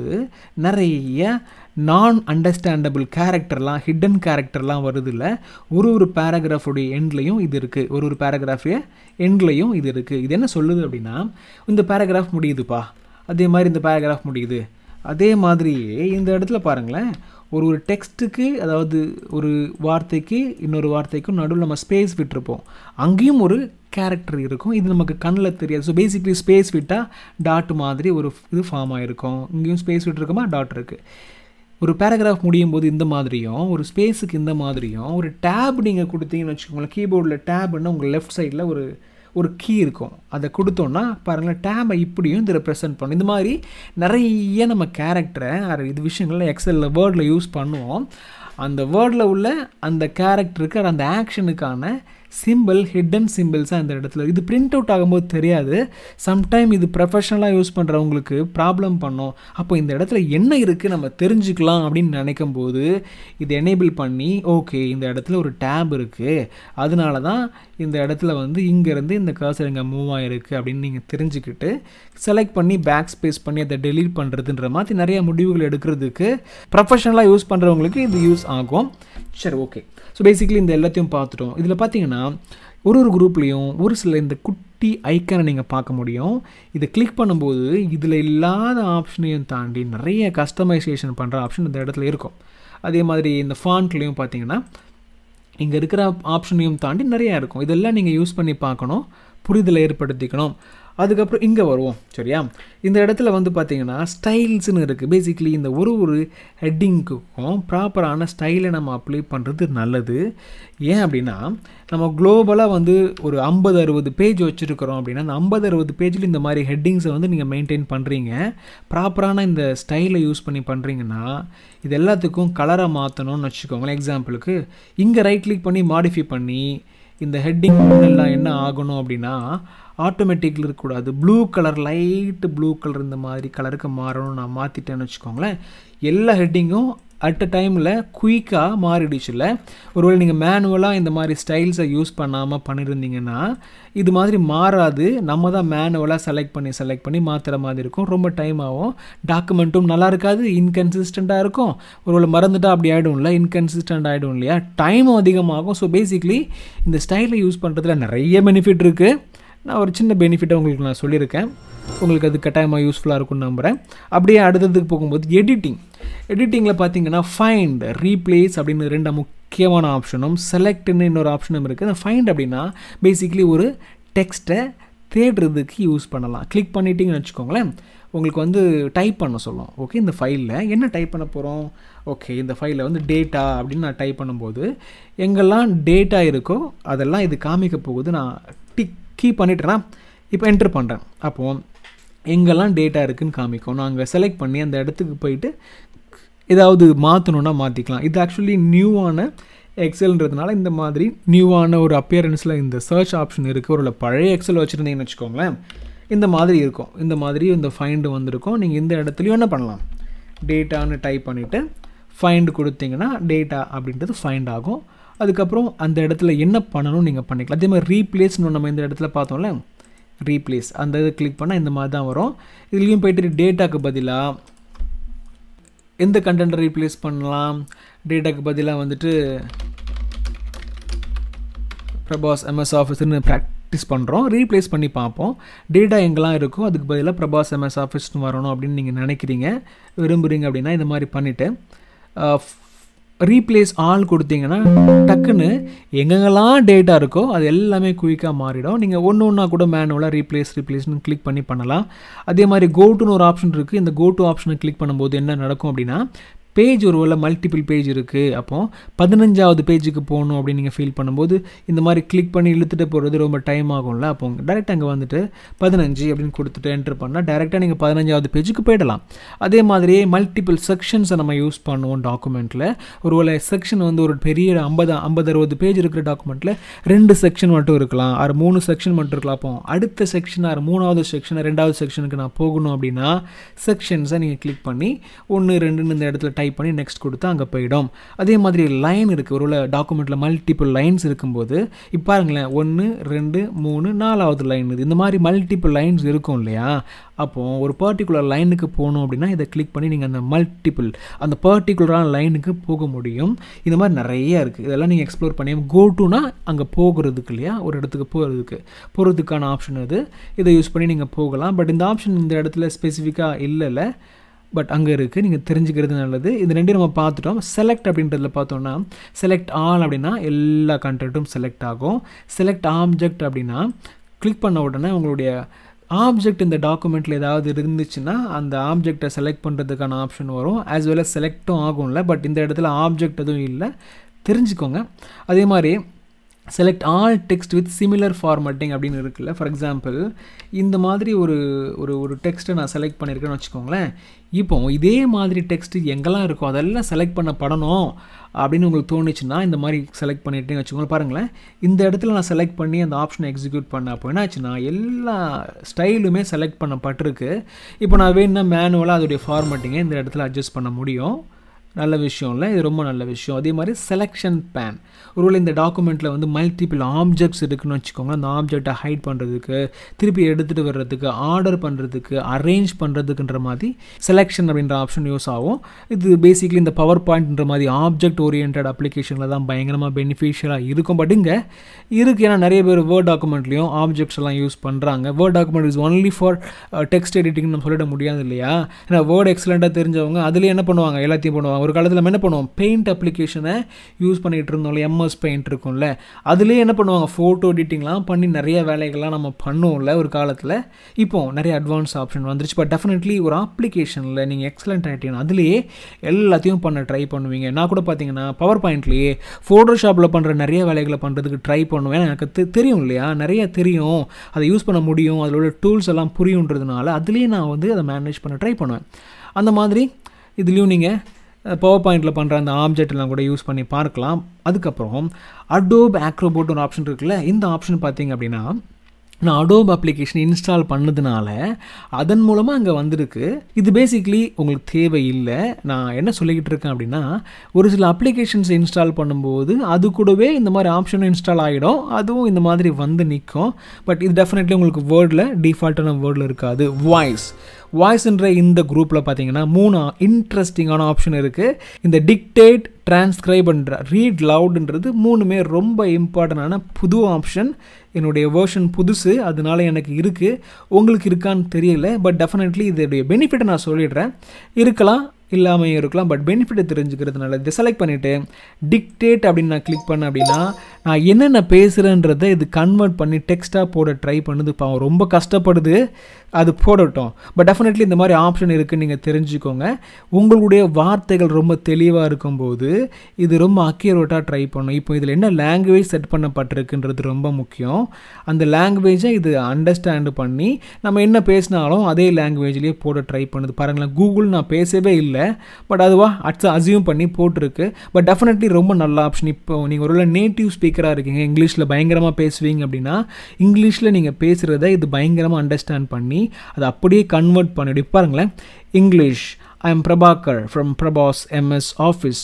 நிறைய நான் அண்டர்ஸ்டாண்டபிள் கேரக்டர்லாம் ஹிடன் கேரக்டர்லாம் வருது இல்லை ஒரு ஒரு பேராகிராஃபுடைய எண்ட்லையும் இது இருக்குது ஒரு ஒரு பேராகிராஃபுடைய எண்ட்லையும் இது இருக்குது இது என்ன சொல்லுது அப்படின்னா இந்த பேராகிராஃப் முடியுதுப்பா அதே மாதிரி இந்த பேராகிராஃப் முடியுது அதே மாதிரியே இந்த இடத்துல பாருங்களேன் ஒரு ஒரு டெக்ஸ்ட்டுக்கு அதாவது ஒரு வார்த்தைக்கு இன்னொரு வார்த்தைக்கும் நடுவில் நம்ம ஸ்பேஸ் விட்டுருப்போம் அங்கேயும் ஒரு கேரக்டர் இருக்கும் இது நமக்கு கண்ணில் தெரியாது ஸோ பேசிக்லி ஸ்பேஸ் விட்டால் டாட் மாதிரி ஒரு இது ஃபார்ம் ஆகிருக்கும் இங்கேயும் ஸ்பேஸ் விட்டுருக்கோமா டாட் இருக்குது ஒரு பேராகிராஃப் முடியும் போது இந்த மாதிரியும் ஒரு ஸ்பேஸுக்கு இந்த மாதிரியும் ஒரு டேப் நீங்கள் கொடுத்தீங்கன்னு வச்சுக்கோங்களேன் கீபோர்டில் டேப்னா உங்கள் லெஃப்ட் சைடில் ஒரு ஒரு கீ இருக்கும் அதை கொடுத்தோன்னா பாருங்களேன் டேபை இப்படியும் இதில் ப்ரெசென்ட் பண்ணும் இந்த மாதிரி நிறைய நம்ம கேரக்டரை இது விஷயங்களில் எக்ஸலில் வேர்டில் யூஸ் பண்ணுவோம் அந்த வேர்டில் உள்ள அந்த கேரக்டருக்கு அந்த ஆக்ஷனுக்கான சிம்பிள் ஹிடன் சிம்பிள்ஸாக இந்த இடத்துல இது பிரிண்ட் அவுட் ஆகும்போது தெரியாது சம்டைம் இது ப்ரொஃபஷனலாக யூஸ் பண்ணுறவங்களுக்கு ப்ராப்ளம் பண்ணோம் அப்போ இந்த இடத்துல என்ன இருக்குது நம்ம தெரிஞ்சுக்கலாம் அப்படின்னு நினைக்கும் போது இது எனேபிள் பண்ணி ஓகே இந்த இடத்துல ஒரு டேப் இருக்குது அதனால தான் இந்த இடத்துல வந்து இங்கேருந்து இந்த கர்சர் இங்கே மூவ் ஆகிருக்கு அப்படின்னு நீங்கள் தெரிஞ்சுக்கிட்டு செலக்ட் பண்ணி பேக் ஸ்பேஸ் பண்ணி அதை டெலீட் பண்ணுறதுன்ற மாதிரி நிறைய முடிவுகள் எடுக்கிறதுக்கு ப்ரொஃபஷனலாக யூஸ் பண்ணுறவங்களுக்கு இது யூஸ் ஆகும் சரி ஓகே ஸோ பேசிக்கலி இந்த எல்லாத்தையும் பார்த்துட்டோம் இதில் பார்த்தீங்கன்னா ஒரு ஒரு குரூப்லேயும் ஒரு சில இந்த குட்டி ஐக்கனை நீங்கள் பார்க்க முடியும் இதை கிளிக் பண்ணும்போது இதில் இல்லாத ஆப்ஷனையும் தாண்டி நிறைய கஸ்டமைசேஷன் பண்ணுற ஆப்ஷன் இந்த இடத்துல இருக்கும் அதே மாதிரி இந்த ஃபாண்ட்லேயும் பார்த்தீங்கன்னா இங்கே இருக்கிற ஆப்ஷனையும் தாண்டி நிறையா இருக்கும் இதெல்லாம் நீங்கள் யூஸ் பண்ணி பார்க்கணும் புரிதலை ஏற்படுத்திக்கணும் அதுக்கப்புறம் இங்கே வருவோம் சரியா இந்த இடத்துல வந்து பார்த்தீங்கன்னா ஸ்டைல்ஸ்னு இருக்குது பேசிக்கலி இந்த ஒரு ஒரு ஹெட்டிங்க்குக்கும் ப்ராப்பரான ஸ்டைலை நம்ம அப்ளை பண்ணுறது நல்லது ஏன் அப்படின்னா நம்ம குளோபலாக வந்து ஒரு ஐம்பது அறுபது பேஜ் வச்சுருக்கிறோம் அப்படின்னா அந்த ஐம்பது அறுபது பேஜில் இந்த மாதிரி ஹெட்டிங்ஸை வந்து நீங்கள் மெயின்டைன் பண்ணுறீங்க ப்ராப்பரான இந்த ஸ்டைலை யூஸ் பண்ணி பண்ணுறீங்கன்னா இது எல்லாத்துக்கும் கலரை மாற்றணும்னு வச்சுக்கோங்களேன் எக்ஸாம்பிளுக்கு இங்கே ரைட் கிளிக் பண்ணி மாடிஃபை பண்ணி இந்த ஹெட்டிங் எல்லாம் என்ன ஆகணும் அப்படின்னா ஆட்டோமேட்டிக்கில் இருக்கக்கூடாது blue colour light blue colour இந்த மாதிரி கலருக்கு மாறணும் நான் மாற்றிட்டேன்னு வச்சுக்கோங்களேன் எல்லா ஹெட்டிங்கும் அட் அ டைமில் குயிக்காக மாறிடுச்சுல ஒருவேளை நீங்கள் மேனுவலாக இந்த மாதிரி ஸ்டைல்ஸை யூஸ் பண்ணாமல் பண்ணியிருந்தீங்கன்னா இது மாதிரி மாறாது நம்ம தான் மேனுவலாக செலக்ட் பண்ணி செலக்ட் பண்ணி மாற்றுற மாதிரி இருக்கும் ரொம்ப டைம் ஆகும் டாக்குமெண்ட்டும் நல்லா இருக்காது இன்கன்சிஸ்டண்ட்டாக இருக்கும் ஒருவேளை மறந்துட்டா அப்படி ஆகிடும்ல இன்கன்சிஸ்டண்ட் ஆகிடும் இல்லையா டைமும் அதிகமாகும் ஸோ பேசிக்லி இந்த ஸ்டைலை யூஸ் பண்ணுறதுல நிறைய பெனிஃபிட் இருக்குது நான் ஒரு சின்ன பெனிஃபிட்டை உங்களுக்கு நான் சொல்லியிருக்கேன் உங்களுக்கு அது கட்டாயமாக யூஸ்ஃபுல்லாக இருக்கும்னு நம்புகிறேன் அப்படியே அடுத்ததுக்கு போகும்போது எடிட்டிங் எடிட்டிங்கில் பார்த்தீங்கன்னா ஃபைண்ட் ரீப்ளேஸ் அப்படின்னு ரெண்டு முக்கியமான ஆப்ஷனும் செலக்ட்னு இன்னொரு ஆப்ஷனும் இருக்குது அந்த ஃபைண்ட் அப்படின்னா பேசிக்கலி ஒரு டெக்ஸ்ட்டை தேடுறதுக்கு யூஸ் பண்ணலாம் கிளிக் பண்ணிட்டீங்கன்னு வச்சுக்கோங்களேன் உங்களுக்கு வந்து டைப் பண்ண சொல்லும் ஓகே இந்த ஃபைலில் என்ன டைப் பண்ண போகிறோம் ஓகே இந்த ஃபைலில் வந்து டேட்டா அப்படின்னு நான் டைப் பண்ணும்போது எங்கெல்லாம் டேட்டா இருக்கோ அதெல்லாம் இது காமிக்க போகுது நான் டிக் கீ பண்ணிட்டேன்னா இப்போ என்ட்ரு பண்ணுறேன் அப்போது எங்கெல்லாம் டேட்டா இருக்குதுன்னு காமிக்கும் நான் அங்கே செலக்ட் பண்ணி அந்த இடத்துக்கு போயிட்டு ஏதாவது மாற்றணுன்னா மாற்றிக்கலாம் இது ஆக்சுவலி நியூவான எக்ஸல்ன்றதுனால இந்த மாதிரி நியூவான ஒரு அப்பியரன்ஸில் இந்த சர்ச் ஆப்ஷன் இருக்குது ஒரு பழைய எக்ஸல் வச்சுருந்தீங்கன்னு வச்சுக்கோங்களேன் இந்த மாதிரி இருக்கும் இந்த மாதிரி இந்த ஃபைண்டு வந்திருக்கும் நீங்கள் இந்த இடத்துலையும் என்ன பண்ணலாம் டேட்டான்னு டைப் பண்ணிவிட்டு ஃபைண்டு கொடுத்தீங்கன்னா டேட்டா அப்படின்றது ஃபைண்ட் ஆகும் அதுக்கப்புறம் அந்த இடத்துல என்ன பண்ணணும் நீங்கள் பண்ணிக்கலாம் அதே மாதிரி ரீப்ளேஸ்னு நம்ம இந்த இடத்துல பார்த்தோம்ல ரீப்ளேஸ் அந்த இதை கிளிக் பண்ணால் இந்த மாதிரி தான் வரும் இதுலேயும் போய்ட்டு டேட்டாக்கு பதிலாக எந்த கண்டென்ட்டை ரீப்ளேஸ் பண்ணலாம் டேட்டாக்கு பதிலாக வந்துட்டு பிரபாஸ் எம்எஸ் ஆஃபீஸ்னு ப்ராக்டிஸ் பண்ணுறோம் ரீப்ளேஸ் பண்ணி பார்ப்போம் டேட்டா எங்கெல்லாம் இருக்கோ அதுக்கு பதிலாக பிரபாஸ் எம்எஸ் ஆஃபீஸ்னு வரணும் அப்படின்னு நீங்கள் நினைக்கிறீங்க விரும்புகிறீங்க அப்படின்னா இந்த மாதிரி பண்ணிவிட்டு ரீப்ளேஸ் ஆல் கொடுத்தீங்கன்னா டக்குன்னு எங்கெங்கெல்லாம் டேட்டா இருக்கோ அது எல்லாமே குயிக்காக மாறிடும் நீங்கள் ஒன்று ஒன்றா கூட மேனுவலாக ரீப்ளேஸ் ரீப்ளேஸ்னு கிளிக் பண்ணி பண்ணலாம் அதே மாதிரி கோட்டுன்னு ஒரு ஆப்ஷன் இருக்குது இந்த கோட்டு ஆப்ஷனை கிளிக் பண்ணும்போது என்ன நடக்கும் அப்படின்னா பேஜ் ஒரு வேளை மல்டிபிள் பேஜ் இருக்குது அப்போது பதினஞ்சாவது பேஜுக்கு போகணும் அப்படின்னு நீங்கள் ஃபீல் பண்ணும்போது இந்த மாதிரி கிளிக் பண்ணி இழுத்துட்டு போகிறது ரொம்ப டைம் ஆகும்ல அப்போ டேரெக்டாக அங்கே வந்துட்டு பதினஞ்சு அப்படின்னு கொடுத்துட்டு என்ட்ரு பண்ணால் டேரெக்டாக நீங்கள் பதினஞ்சாவது பேஜுக்கு போயிடலாம் அதே மாதிரியே மல்டிபிள் செக்ஷன்ஸை நம்ம யூஸ் பண்ணுவோம் டாக்குமெண்ட்டில் ஒருவேளை செக்ஷன் வந்து ஒரு பெரிய ஐம்பது ஐம்பது அறுபது பேஜ் இருக்கிற டாக்குமெண்ட்டில் ரெண்டு செக்ஷன் மட்டும் இருக்கலாம் ஆறு மூணு செக்ஷன் மட்டும் இருக்கலாம் அப்போ அடுத்த செக்ஷன் ஆறு மூணாவது செக்ஷன் ரெண்டாவது செக்ஷனுக்கு நான் போகணும் அப்படின்னா செக்ஷன்ஸை நீங்கள் கிளிக் பண்ணி ஒன்று ரெண்டுன்னு இந்த இடத்துல டைப் டைப் பண்ணி நெக்ஸ்ட் கொடுத்தா அங்கே போயிடும் அதே மாதிரி லைன் இருக்குது ஒரு டாக்குமெண்ட்டில் மல்டிபிள் லைன்ஸ் இருக்கும்போது இப்போ பாருங்களேன் ஒன்று ரெண்டு மூணு நாலாவது லைன் இது இந்த மாதிரி மல்டிபிள் லைன்ஸ் இருக்கும் இல்லையா அப்போது ஒரு பர்டிகுலர் லைனுக்கு போகணும் அப்படின்னா இதை கிளிக் பண்ணி நீங்கள் அந்த மல்டிபிள் அந்த பர்டிகுலரான லைனுக்கு போக முடியும் இந்த மாதிரி நிறைய இருக்குது இதெல்லாம் நீங்கள் எக்ஸ்ப்ளோர் பண்ணி கோ டுனா அங்கே போகிறதுக்கு இல்லையா ஒரு இடத்துக்கு போகிறதுக்கு போகிறதுக்கான ஆப்ஷன் இது இதை யூஸ் பண்ணி நீங்கள் போகலாம் பட் இந்த ஆப்ஷன் இந்த இடத்துல ஸ்பெசிஃபிக்காக இல்லைல்ல பட் அங்கே இருக்குது நீங்கள் தெரிஞ்சுக்கிறது நல்லது இது ரெண்டையும் நம்ம பார்த்துட்டோம் செலக்ட் அப்படின்றதுல பார்த்தோம்னா செலக்ட் ஆல் அப்படின்னா எல்லா கண்டென்ட்டும் செலக்ட் ஆகும் செலக்ட் ஆப்ஜெக்ட் அப்படின்னா கிளிக் பண்ண உடனே உங்களுடைய ஆப்ஜெக்ட் இந்த டாக்குமெண்ட்டில் ஏதாவது இருந்துச்சுன்னா அந்த ஆப்ஜெக்டை செலக்ட் பண்ணுறதுக்கான ஆப்ஷன் வரும் ஆஸ் வெல் as செலக்டும் ஆகும்ல பட் இந்த இடத்துல ஆப்ஜெக்ட் எதுவும் இல்லை தெரிஞ்சுக்கோங்க அதே மாதிரி select all text with similar formatting அப்படின்னு இருக்குல்ல ஃபார் எக்ஸாம்பிள் இந்த மாதிரி ஒரு ஒரு ஒரு டெக்ஸ்ட்டை நான் செலக்ட் பண்ணியிருக்கேன்னு வச்சுக்கோங்களேன் இப்போ இதே மாதிரி டெக்ஸ்ட் எங்கெல்லாம் இருக்கோ அதெல்லாம் செலக்ட் பண்ணப்படணும் அப்படின்னு உங்களுக்கு தோணுச்சுன்னா இந்த மாதிரி செலக்ட் பண்ணிட்டேன்னு வச்சுக்கோங்களேன் பாருங்களேன் இந்த இடத்துல நான் செலக்ட் பண்ணி அந்த ஆப்ஷனை எக்ஸிக்யூட் பண்ண அப்போ என்னாச்சுன்னா எல்லா ஸ்டைலுமே செலக்ட் பண்ணப்பட்டிருக்கு இப்போ நான் வேணும்னா மேனுவலாக அதோடைய ஃபார்மேட்டிங்கை இந்த இடத்துல அட்ஜஸ்ட் பண்ண முடியும் நல்ல விஷயம் இல்லை இது ரொம்ப நல்ல விஷயம் அதே மாதிரி செலெக்ஷன் பேன் ஒருவேளை இந்த டாக்குமெண்ட்டில் வந்து மல்டிபிள் ஆப்ஜெக்ட்ஸ் இருக்குன்னு வச்சுக்கோங்க அந்த ஆப்ஜெக்டை ஹைட் பண்ணுறதுக்கு திருப்பி எடுத்துகிட்டு வர்றதுக்கு ஆர்டர் பண்ணுறதுக்கு அரேஞ்ச் பண்ணுறதுக்குன்ற மாதிரி செலெக்ஷன் அப்படின்ற ஆப்ஷன் யூஸ் ஆகும் இது பேசிக்லி இந்த பவர் பாயிண்ட்ன்ற மாதிரி ஆப்ஜெக்ட் ஓரியன்ட் அப்ளிகேஷனில் தான் பயங்கரமாக பெனிஃபிஷியலாக இருக்கும் பட் இங்கே இருக்குது ஏன்னா நிறைய பேர் வேர்ட் டாக்குமெண்ட்லேயும் ஆப்ஜெக்ட்ஸ் எல்லாம் யூஸ் பண்ணுறாங்க Word document is only for text editing நம்ம சொல்லிட முடியாது இல்லையா ஏன்னா வேர்ட் எக்ஸலண்ட்டாக தெரிஞ்சவங்க அதுலேயே என்ன பண்ணுவாங்க எல்லாத்தையும் பண்ணுவாங்க ஒரு காலத்தில் நம்ம என்ன பண்ணுவோம் பெயிண்ட் அப்ளிகேஷனை யூஸ் பண்ணிகிட்டு இருந்தோம்ல எம்எஸ் பெயிண்ட் இருக்கும்ல அதுலேயே என்ன பண்ணுவாங்க ஃபோட்டோ எடிட்டிங்லாம் பண்ணி நிறைய வேலைகள்லாம் நம்ம பண்ணுவோம்ல ஒரு காலத்தில் இப்போ நிறைய அட்வான்ஸ் ஆப்ஷன் வந்துருச்சு பட் டெஃபினெட்லி ஒரு அப்ளிகேஷனில் நீங்கள் எக்ஸலண்ட் ஆகிட்டீங்கன்னா அதுலேயே எல்லாத்தையும் பண்ண ட்ரை பண்ணுவீங்க நான் கூட பார்த்தீங்கன்னா பவர் பாயிண்ட்லேயே ஃபோட்டோஷாப்பில் பண்ணுற நிறைய வேலைகளை பண்ணுறதுக்கு ட்ரை பண்ணுவேன் எனக்கு தெ- தெரியும் இல்லையா நிறைய தெரியும் அதை யூஸ் பண்ண முடியும் அதில் உள்ள டூல்ஸ் எல்லாம் புரியுன்றதுனால அதுலேயே நான் வந்து அதை மேனேஜ் பண்ண ட்ரை பண்ணுவேன் அந்த மாதிரி இதுலேயும் நீங்கள் பவர் பாயிண்டில் பண்ணுற அந்த ஆப்ஜெக்ட் எல்லாம் கூட யூஸ் பண்ணி பார்க்கலாம் அதுக்கப்புறம் அடோப் ஆக்ரோபோட் ஒரு ஆப்ஷன் இருக்குல்ல இந்த ஆப்ஷன் பார்த்தீங்க அப்படின்னா நான் அடோப் அப்ளிகேஷன் இன்ஸ்டால் பண்ணதுனால அதன் மூலமாக அங்கே வந்திருக்கு இது பேசிக்லி உங்களுக்கு தேவை இல்லை நான் என்ன சொல்லிக்கிட்டு இருக்கேன் அப்படின்னா ஒரு சில அப்ளிகேஷன்ஸ் இன்ஸ்டால் பண்ணும்போது அது கூடவே இந்த மாதிரி ஆப்ஷனும் இன்ஸ்டால் ஆகிடும் அதுவும் இந்த மாதிரி வந்து நிற்கும் பட் இது டெஃபினெட்லி உங்களுக்கு வேர்டில் டிஃபால்ட்டான வேர்டில் இருக்காது வாய்ஸ் வாய்ஸ்ன்ற இந்த குரூப்பில் பார்த்தீங்கன்னா மூணு இன்ட்ரெஸ்டிங்கான ஆப்ஷன் இருக்குது இந்த டிக்டேட் டிரான்ஸ்கிரைப்ன்ற ரீட் லவுடுன்றது மூணுமே ரொம்ப இம்பார்ட்டண்டான புது ஆப்ஷன் என்னுடைய வேர்ஷன் புதுசு அதனால எனக்கு இருக்குது உங்களுக்கு இருக்கான்னு தெரியல பட் டெஃபினெட்லி இதோடைய பெனிஃபிட்டை நான் சொல்லிடுறேன் இருக்கலாம் இல்லாமையும் இருக்கலாம் பட் பெனிஃபிட்டை தெரிஞ்சுக்கிறதுனால இதை செலக்ட் பண்ணிவிட்டு டிக்டேட் அப்படின்னு நான் கிளிக் பண்ணேன் அப்படின்னா நான் என்னென்ன பேசுகிறேன்றதை இது கன்வெர்ட் பண்ணி டெக்ஸ்ட்டாக போட ட்ரை பண்ணுது பாவம் ரொம்ப கஷ்டப்படுது அது போடட்டும் பட் டெஃபினெட்லி இந்த மாதிரி ஆப்ஷன் இருக்குன்னு நீங்கள் தெரிஞ்சுக்கோங்க உங்களுடைய வார்த்தைகள் ரொம்ப தெளிவாக இருக்கும்போது இது ரொம்ப அக்யூரேட்டாக ட்ரை பண்ணும் இப்போ இதில் என்ன லாங்குவேஜ் செட் பண்ணப்பட்டிருக்குன்றது ரொம்ப முக்கியம் அந்த லாங்குவேஜை இது அண்டர்ஸ்டாண்டு பண்ணி நம்ம என்ன பேசினாலும் அதே லாங்குவேஜ்லேயே போட ட்ரை பண்ணுது பாருங்களேன் கூகுள் நான் பேசவே இல்லை பட் அதுவா அட்ஸ் அசியூம் பண்ணி போட்டிருக்கு பட் டெஃபினெட்லி ரொம்ப நல்ல ஆப்ஷன் இப்போ நீங்கள் ஒரு நேட்டிவ் ஸ்பீக்கராக இருக்கீங்க இங்கிலீஷில் பயங்கரமாக பேசுவீங்க அப்படின்னா இங்கிலீஷில் நீங்கள் பேசுகிறத இது பயங்கரமாக அண்டர்ஸ்டாண்ட் பண்ணி அதை அப்படியே கன்வெர்ட் பண்ணிடு இப்ப பாருங்களேன் English I am Prabhakar from Prabhas MS office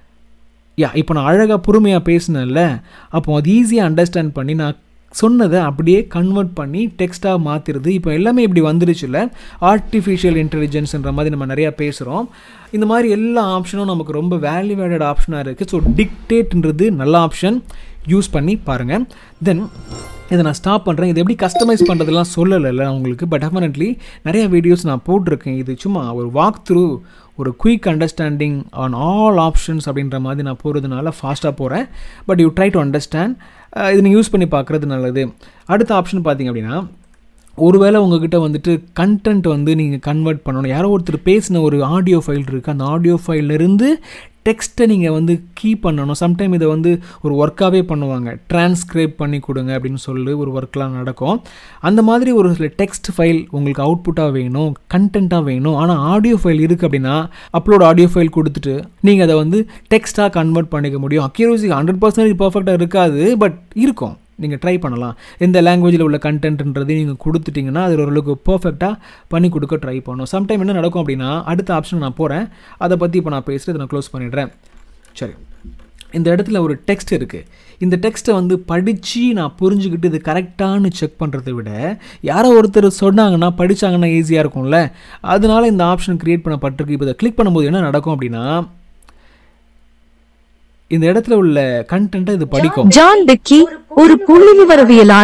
yeah இப்போ நான் அழகாக பொறுமையாக பேசினேன்ல அப்போ அது ஈஸியாக அண்டர்ஸ்டாண்ட் பண்ணி நான் சொன்னதை அப்படியே கன்வெர்ட் பண்ணி டெக்ஸ்ட்டாக மாற்றிடுது இப்போ எல்லாமே இப்படி வந்துருச்சுல்ல ஆர்டிஃபிஷியல் இன்டெலிஜென்ஸ்ன்ற மாதிரி நம்ம நிறையா பேசுகிறோம் இந்த மாதிரி எல்லா ஆப்ஷனும் நமக்கு ரொம்ப வேல்யூவேடட் ஆப்ஷனாக இருக்குது ஸோ டிக்டேட்ன்றது நல்ல ஆப்ஷன் யூஸ் பண்ணி பாருங்கள் தென் இதை நான் ஸ்டாப் பண்ணுறேன் இது எப்படி கஸ்டமைஸ் பண்ணுறதுலாம் சொல்லலைல்ல உங்களுக்கு பட் டெஃபினெட்லி நிறைய வீடியோஸ் நான் போட்டிருக்கேன் இது சும்மா ஒரு வாக் த்ரூ ஒரு quick understanding on all options அப்படின்ற மாதிரி நான் போகிறதுனால ஃபாஸ்ட்டாக போகிறேன் but you try to understand இது நீங்கள் யூஸ் பண்ணி பார்க்குறது நல்லது அடுத்த ஆப்ஷன் பார்த்தீங்க அப்படின்னா ஒருவேளை உங்ககிட்ட வந்துட்டு கண்டென்ட் வந்து நீங்கள் கன்வெர்ட் பண்ணணும் யாரோ ஒருத்தர் பேசின ஒரு ஆடியோ ஃபைல் இருக்குது அந்த ஆடியோ ஃபைல்லேருந்து டெக்ஸ்ட்டை நீங்கள் வந்து கீ பண்ணணும் சம்டைம் இதை வந்து ஒரு ஒர்க்காகவே பண்ணுவாங்க டிரான்ஸ்கிரைப் பண்ணி கொடுங்க அப்படின்னு சொல்லி ஒரு ஒர்க்லாம் நடக்கும் அந்த மாதிரி ஒரு சில டெக்ஸ்ட் ஃபைல் உங்களுக்கு அவுட்புட்டாக வேணும் கண்டென்ட்டாக வேணும் ஆனால் ஆடியோ ஃபைல் இருக்குது அப்படின்னா அப்லோட் ஆடியோ ஃபைல் கொடுத்துட்டு நீங்கள் அதை வந்து டெக்ஸ்ட்டாக கன்வெர்ட் பண்ணிக்க முடியும் அக்யூரசி ஹண்ட்ரட் பர்சன்டேஜ் பர்ஃபெக்டாக இருக்காது பட் இருக்கும் நீங்கள் ட்ரை பண்ணலாம் எந்த லாங்குவேஜில் உள்ள கண்டென்ட்ன்றதையும் நீங்கள் கொடுத்துட்டிங்கன்னா அது ஓரளவுக்கு பர்ஃபெக்டாக பண்ணி கொடுக்க ட்ரை பண்ணும் சம்டைம் என்ன நடக்கும் அப்படின்னா அடுத்த ஆப்ஷன் நான் போகிறேன் அதை பற்றி இப்போ நான் பேசுகிறது நான் க்ளோஸ் பண்ணிடுறேன் சரி இந்த இடத்துல ஒரு டெக்ஸ்ட் இருக்குது இந்த டெக்ஸ்ட்டை வந்து படித்து நான் புரிஞ்சுக்கிட்டு இது கரெக்டானு செக் பண்ணுறதை விட யாரோ ஒருத்தர் சொன்னாங்கன்னா படித்தாங்கன்னா ஈஸியாக இருக்கும்ல அதனால இந்த ஆப்ஷன் க்ரியேட் பண்ணப்பட்டிருக்கு இப்போ இதை கிளிக் பண்ணும்போது என்ன நடக்கும் அப்படின்னா இந்த இடத்துல உள்ள கண்டென்ட்டை இது படிக்கும் ஜான் பெக்கி ஒரு புள்ளிவிவரவியலாளர்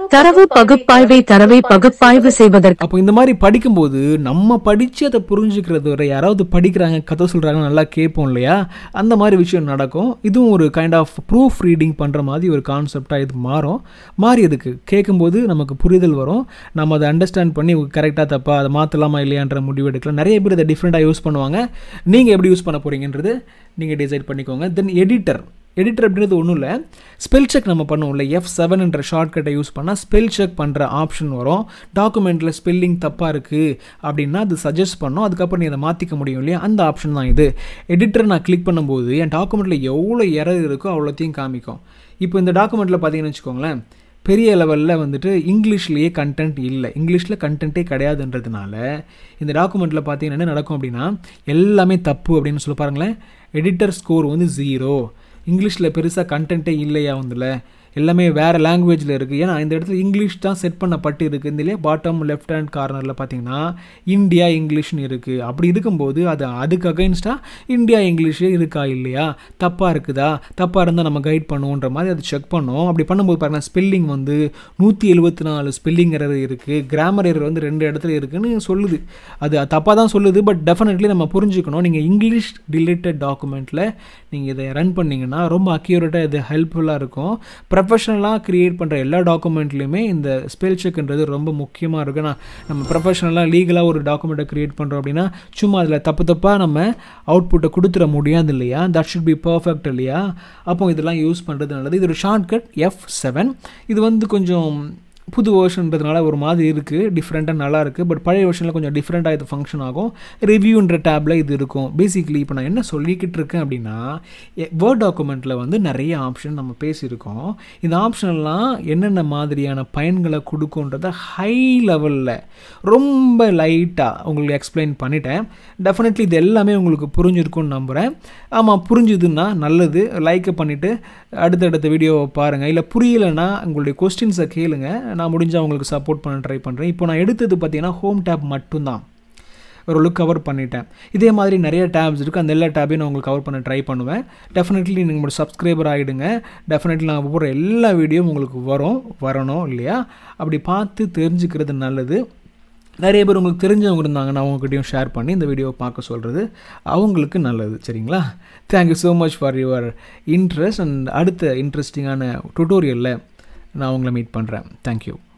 தரவு பகுப்பாய்வை தரவை பகுப்பாய்வு செய்வதற்கு அப்போ இந்த மாதிரி படிக்கும்போது நம்ம படித்து அதை புரிஞ்சுக்கிறது வரை யாராவது படிக்கிறாங்க கதை சொல்கிறாங்க நல்லா கேட்போம் இல்லையா அந்த மாதிரி விஷயம் நடக்கும் இதுவும் ஒரு கைண்ட் ஆஃப் ப்ரூஃப் ரீடிங் பண்ணுற மாதிரி ஒரு கான்செப்டாக இது மாறும் மாறி அதுக்கு கேட்கும்போது நமக்கு புரிதல் வரும் நம்ம அதை அண்டர்ஸ்டாண்ட் பண்ணி கரெக்டாக தப்பா அதை மாற்றலாமா இல்லையான்ற முடிவு எடுக்கலாம் நிறைய பேர் இதை டிஃப்ரெண்ட்டாக யூஸ் பண்ணுவாங்க நீங்கள் எப்படி யூஸ் பண்ண போகிறீங்கன்றது நீங்கள் டிசைட் பண்ணிக்கோங்க தென் எடிட்டர் எடிட்டர் அப்படின்றது ஒன்றும் இல்லை ஸ்பெல் செக் நம்ம பண்ணுவோம்ல எஃப் செவன்ன்ற ஷார்ட்கட்டை யூஸ் பண்ணால் ஸ்பெல் செக் பண்ணுற ஆப்ஷன் வரும் டாக்குமெண்ட்டில் ஸ்பெல்லிங் தப்பாக இருக்குது அப்படின்னா அது சஜஸ்ட் பண்ணோம் அதுக்கப்புறம் நீ அதை மாற்றிக்க முடியும் இல்லையா அந்த ஆப்ஷன் தான் இது எடிட்டர் நான் கிளிக் பண்ணும்போது என் டாக்குமெண்ட்டில் எவ்வளோ எரர் இருக்கோ அவ்வளோத்தையும் காமிக்கும் இப்போ இந்த டாக்குமெண்ட்டில் பார்த்தீங்கன்னு வச்சுக்கோங்களேன் பெரிய லெவலில் வந்துட்டு இங்கிலீஷ்லேயே கண்டென்ட் இல்லை இங்கிலீஷில் கண்டென்ட்டே கிடையாதுன்றதுனால இந்த டாக்குமெண்ட்டில் பார்த்தீங்கன்னா என்ன நடக்கும் அப்படின்னா எல்லாமே தப்பு அப்படின்னு சொல்லி பாருங்களேன் எடிட்டர் ஸ்கோர் வந்து ஜீரோ இங்கிலீஷில் பெருசாக கண்டென்ட்டே இல்லையா வந்துல எல்லாமே வேறு லாங்குவேஜில் இருக்குது ஏன்னா இந்த இடத்துல இங்கிலீஷ் தான் செட் பண்ணப்பட்டு இருக்குது இந்த இல்லையா பாட்டம் லெஃப்ட் ஹேண்ட் கார்னரில் பார்த்தீங்கன்னா இந்தியா இங்கிலீஷ்னு இருக்குது அப்படி இருக்கும்போது அது அதுக்கு அகைன்ஸ்டாக இந்தியா இங்கிலீஷே இருக்கா இல்லையா தப்பாக இருக்குதா தப்பாக இருந்தால் நம்ம கைட் பண்ணுவோன்ற மாதிரி அது செக் பண்ணோம் அப்படி பண்ணும்போது பாருங்கள் ஸ்பெல்லிங் வந்து நூற்றி எழுபத்தி நாலு ஸ்பெல்லிங் எரர் இருக்குது கிராமர் எரர் வந்து ரெண்டு இடத்துல இருக்குன்னு சொல்லுது அது தப்பாக தான் சொல்லுது பட் டெஃபினெட்லி நம்ம புரிஞ்சுக்கணும் நீங்கள் இங்கிலீஷ் ரிலேட்டட் டாக்குமெண்ட்டில் நீங்கள் இதை ரன் பண்ணிங்கன்னா ரொம்ப அக்யூரேட்டாக இது ஹெல்ப்ஃபுல்லாக இருக்கும் ப்ரொஃபஷனலாக க்ரியேட் பண்ணுற எல்லா டாக்குமெண்ட்லேயுமே இந்த ஸ்பெல் செக்ன்றது ரொம்ப முக்கியமாக இருக்குது நான் நம்ம ப்ரொஃபஷனலாக லீகலாக ஒரு டாக்குமெண்ட்டை க்ரியேட் பண்ணுறோம் அப்படின்னா சும்மா அதில் தப்பு தப்பாக நம்ம அவுட்புட்டை கொடுத்துட முடியாது இல்லையா தட் ஷுட் பி பர்ஃபெக்ட் இல்லையா அப்போ இதெல்லாம் யூஸ் பண்ணுறது நல்லது இது ஒரு ஷார்ட்கட் எஃப் செவன் இது வந்து கொஞ்சம் புது வேர்ஷன்றதுனால ஒரு மாதிரி இருக்குது டிஃப்ரெண்ட்டாக நல்லா இருக்குது பட் பழைய வருஷனில் கொஞ்சம் டிஃப்ரெண்ட்டாக இது ஃபங்க்ஷன் ஆகும் ரிவ்யூன்ற டேப்பில் இது இருக்கும் பேசிக்லி இப்போ நான் என்ன சொல்லிக்கிட்டு இருக்கேன் அப்படின்னா வேர்ட் டாக்குமெண்ட்டில் வந்து நிறைய ஆப்ஷன் நம்ம பேசியிருக்கோம் இந்த ஆப்ஷன்லாம் என்னென்ன மாதிரியான பயன்களை கொடுக்குன்றத ஹை லெவலில் ரொம்ப லைட்டாக உங்களுக்கு எக்ஸ்பிளைன் பண்ணிட்டேன் டெஃபினெட்லி இது எல்லாமே உங்களுக்கு புரிஞ்சிருக்கும்னு நம்புகிறேன் ஆமாம் புரிஞ்சுதுன்னா நல்லது லைக்கை பண்ணிவிட்டு அடுத்தடுத்த வீடியோவை பாருங்கள் இல்லை புரியலைன்னா உங்களுடைய கொஸ்டின்ஸை கேளுங்க நான் முடிஞ்சால் உங்களுக்கு சப்போர்ட் பண்ண ட்ரை பண்ணுறேன் இப்போ நான் எடுத்தது பார்த்தீங்கன்னா ஹோம் டேப் மட்டும்தான் ஒரு லுக் கவர் பண்ணிட்டேன் இதே மாதிரி நிறைய டேப்ஸ் இருக்குது அந்த எல்லா டேப்பையும் நான் உங்களுக்கு கவர் பண்ண ட்ரை பண்ணுவேன் டெஃபினெட்லி நீங்கள் சப்ஸ்கிரைபர் ஆகிடுங்க டெஃபினெட்லி நான் போகிற எல்லா வீடியோவும் உங்களுக்கு வரும் வரணும் இல்லையா அப்படி பார்த்து தெரிஞ்சுக்கிறது நல்லது நிறைய பேர் உங்களுக்கு தெரிஞ்சவங்க இருந்தாங்கன்னா அவங்ககிட்டயும் ஷேர் பண்ணி இந்த வீடியோவை பார்க்க சொல்கிறது அவங்களுக்கு நல்லது சரிங்களா thank you so much for your interest and அடுத்த இன்ட்ரெஸ்டிங்கான டுட்டோரியலில் நான் உங்களை மீட் பண்ணுறேன் தேங்க்யூ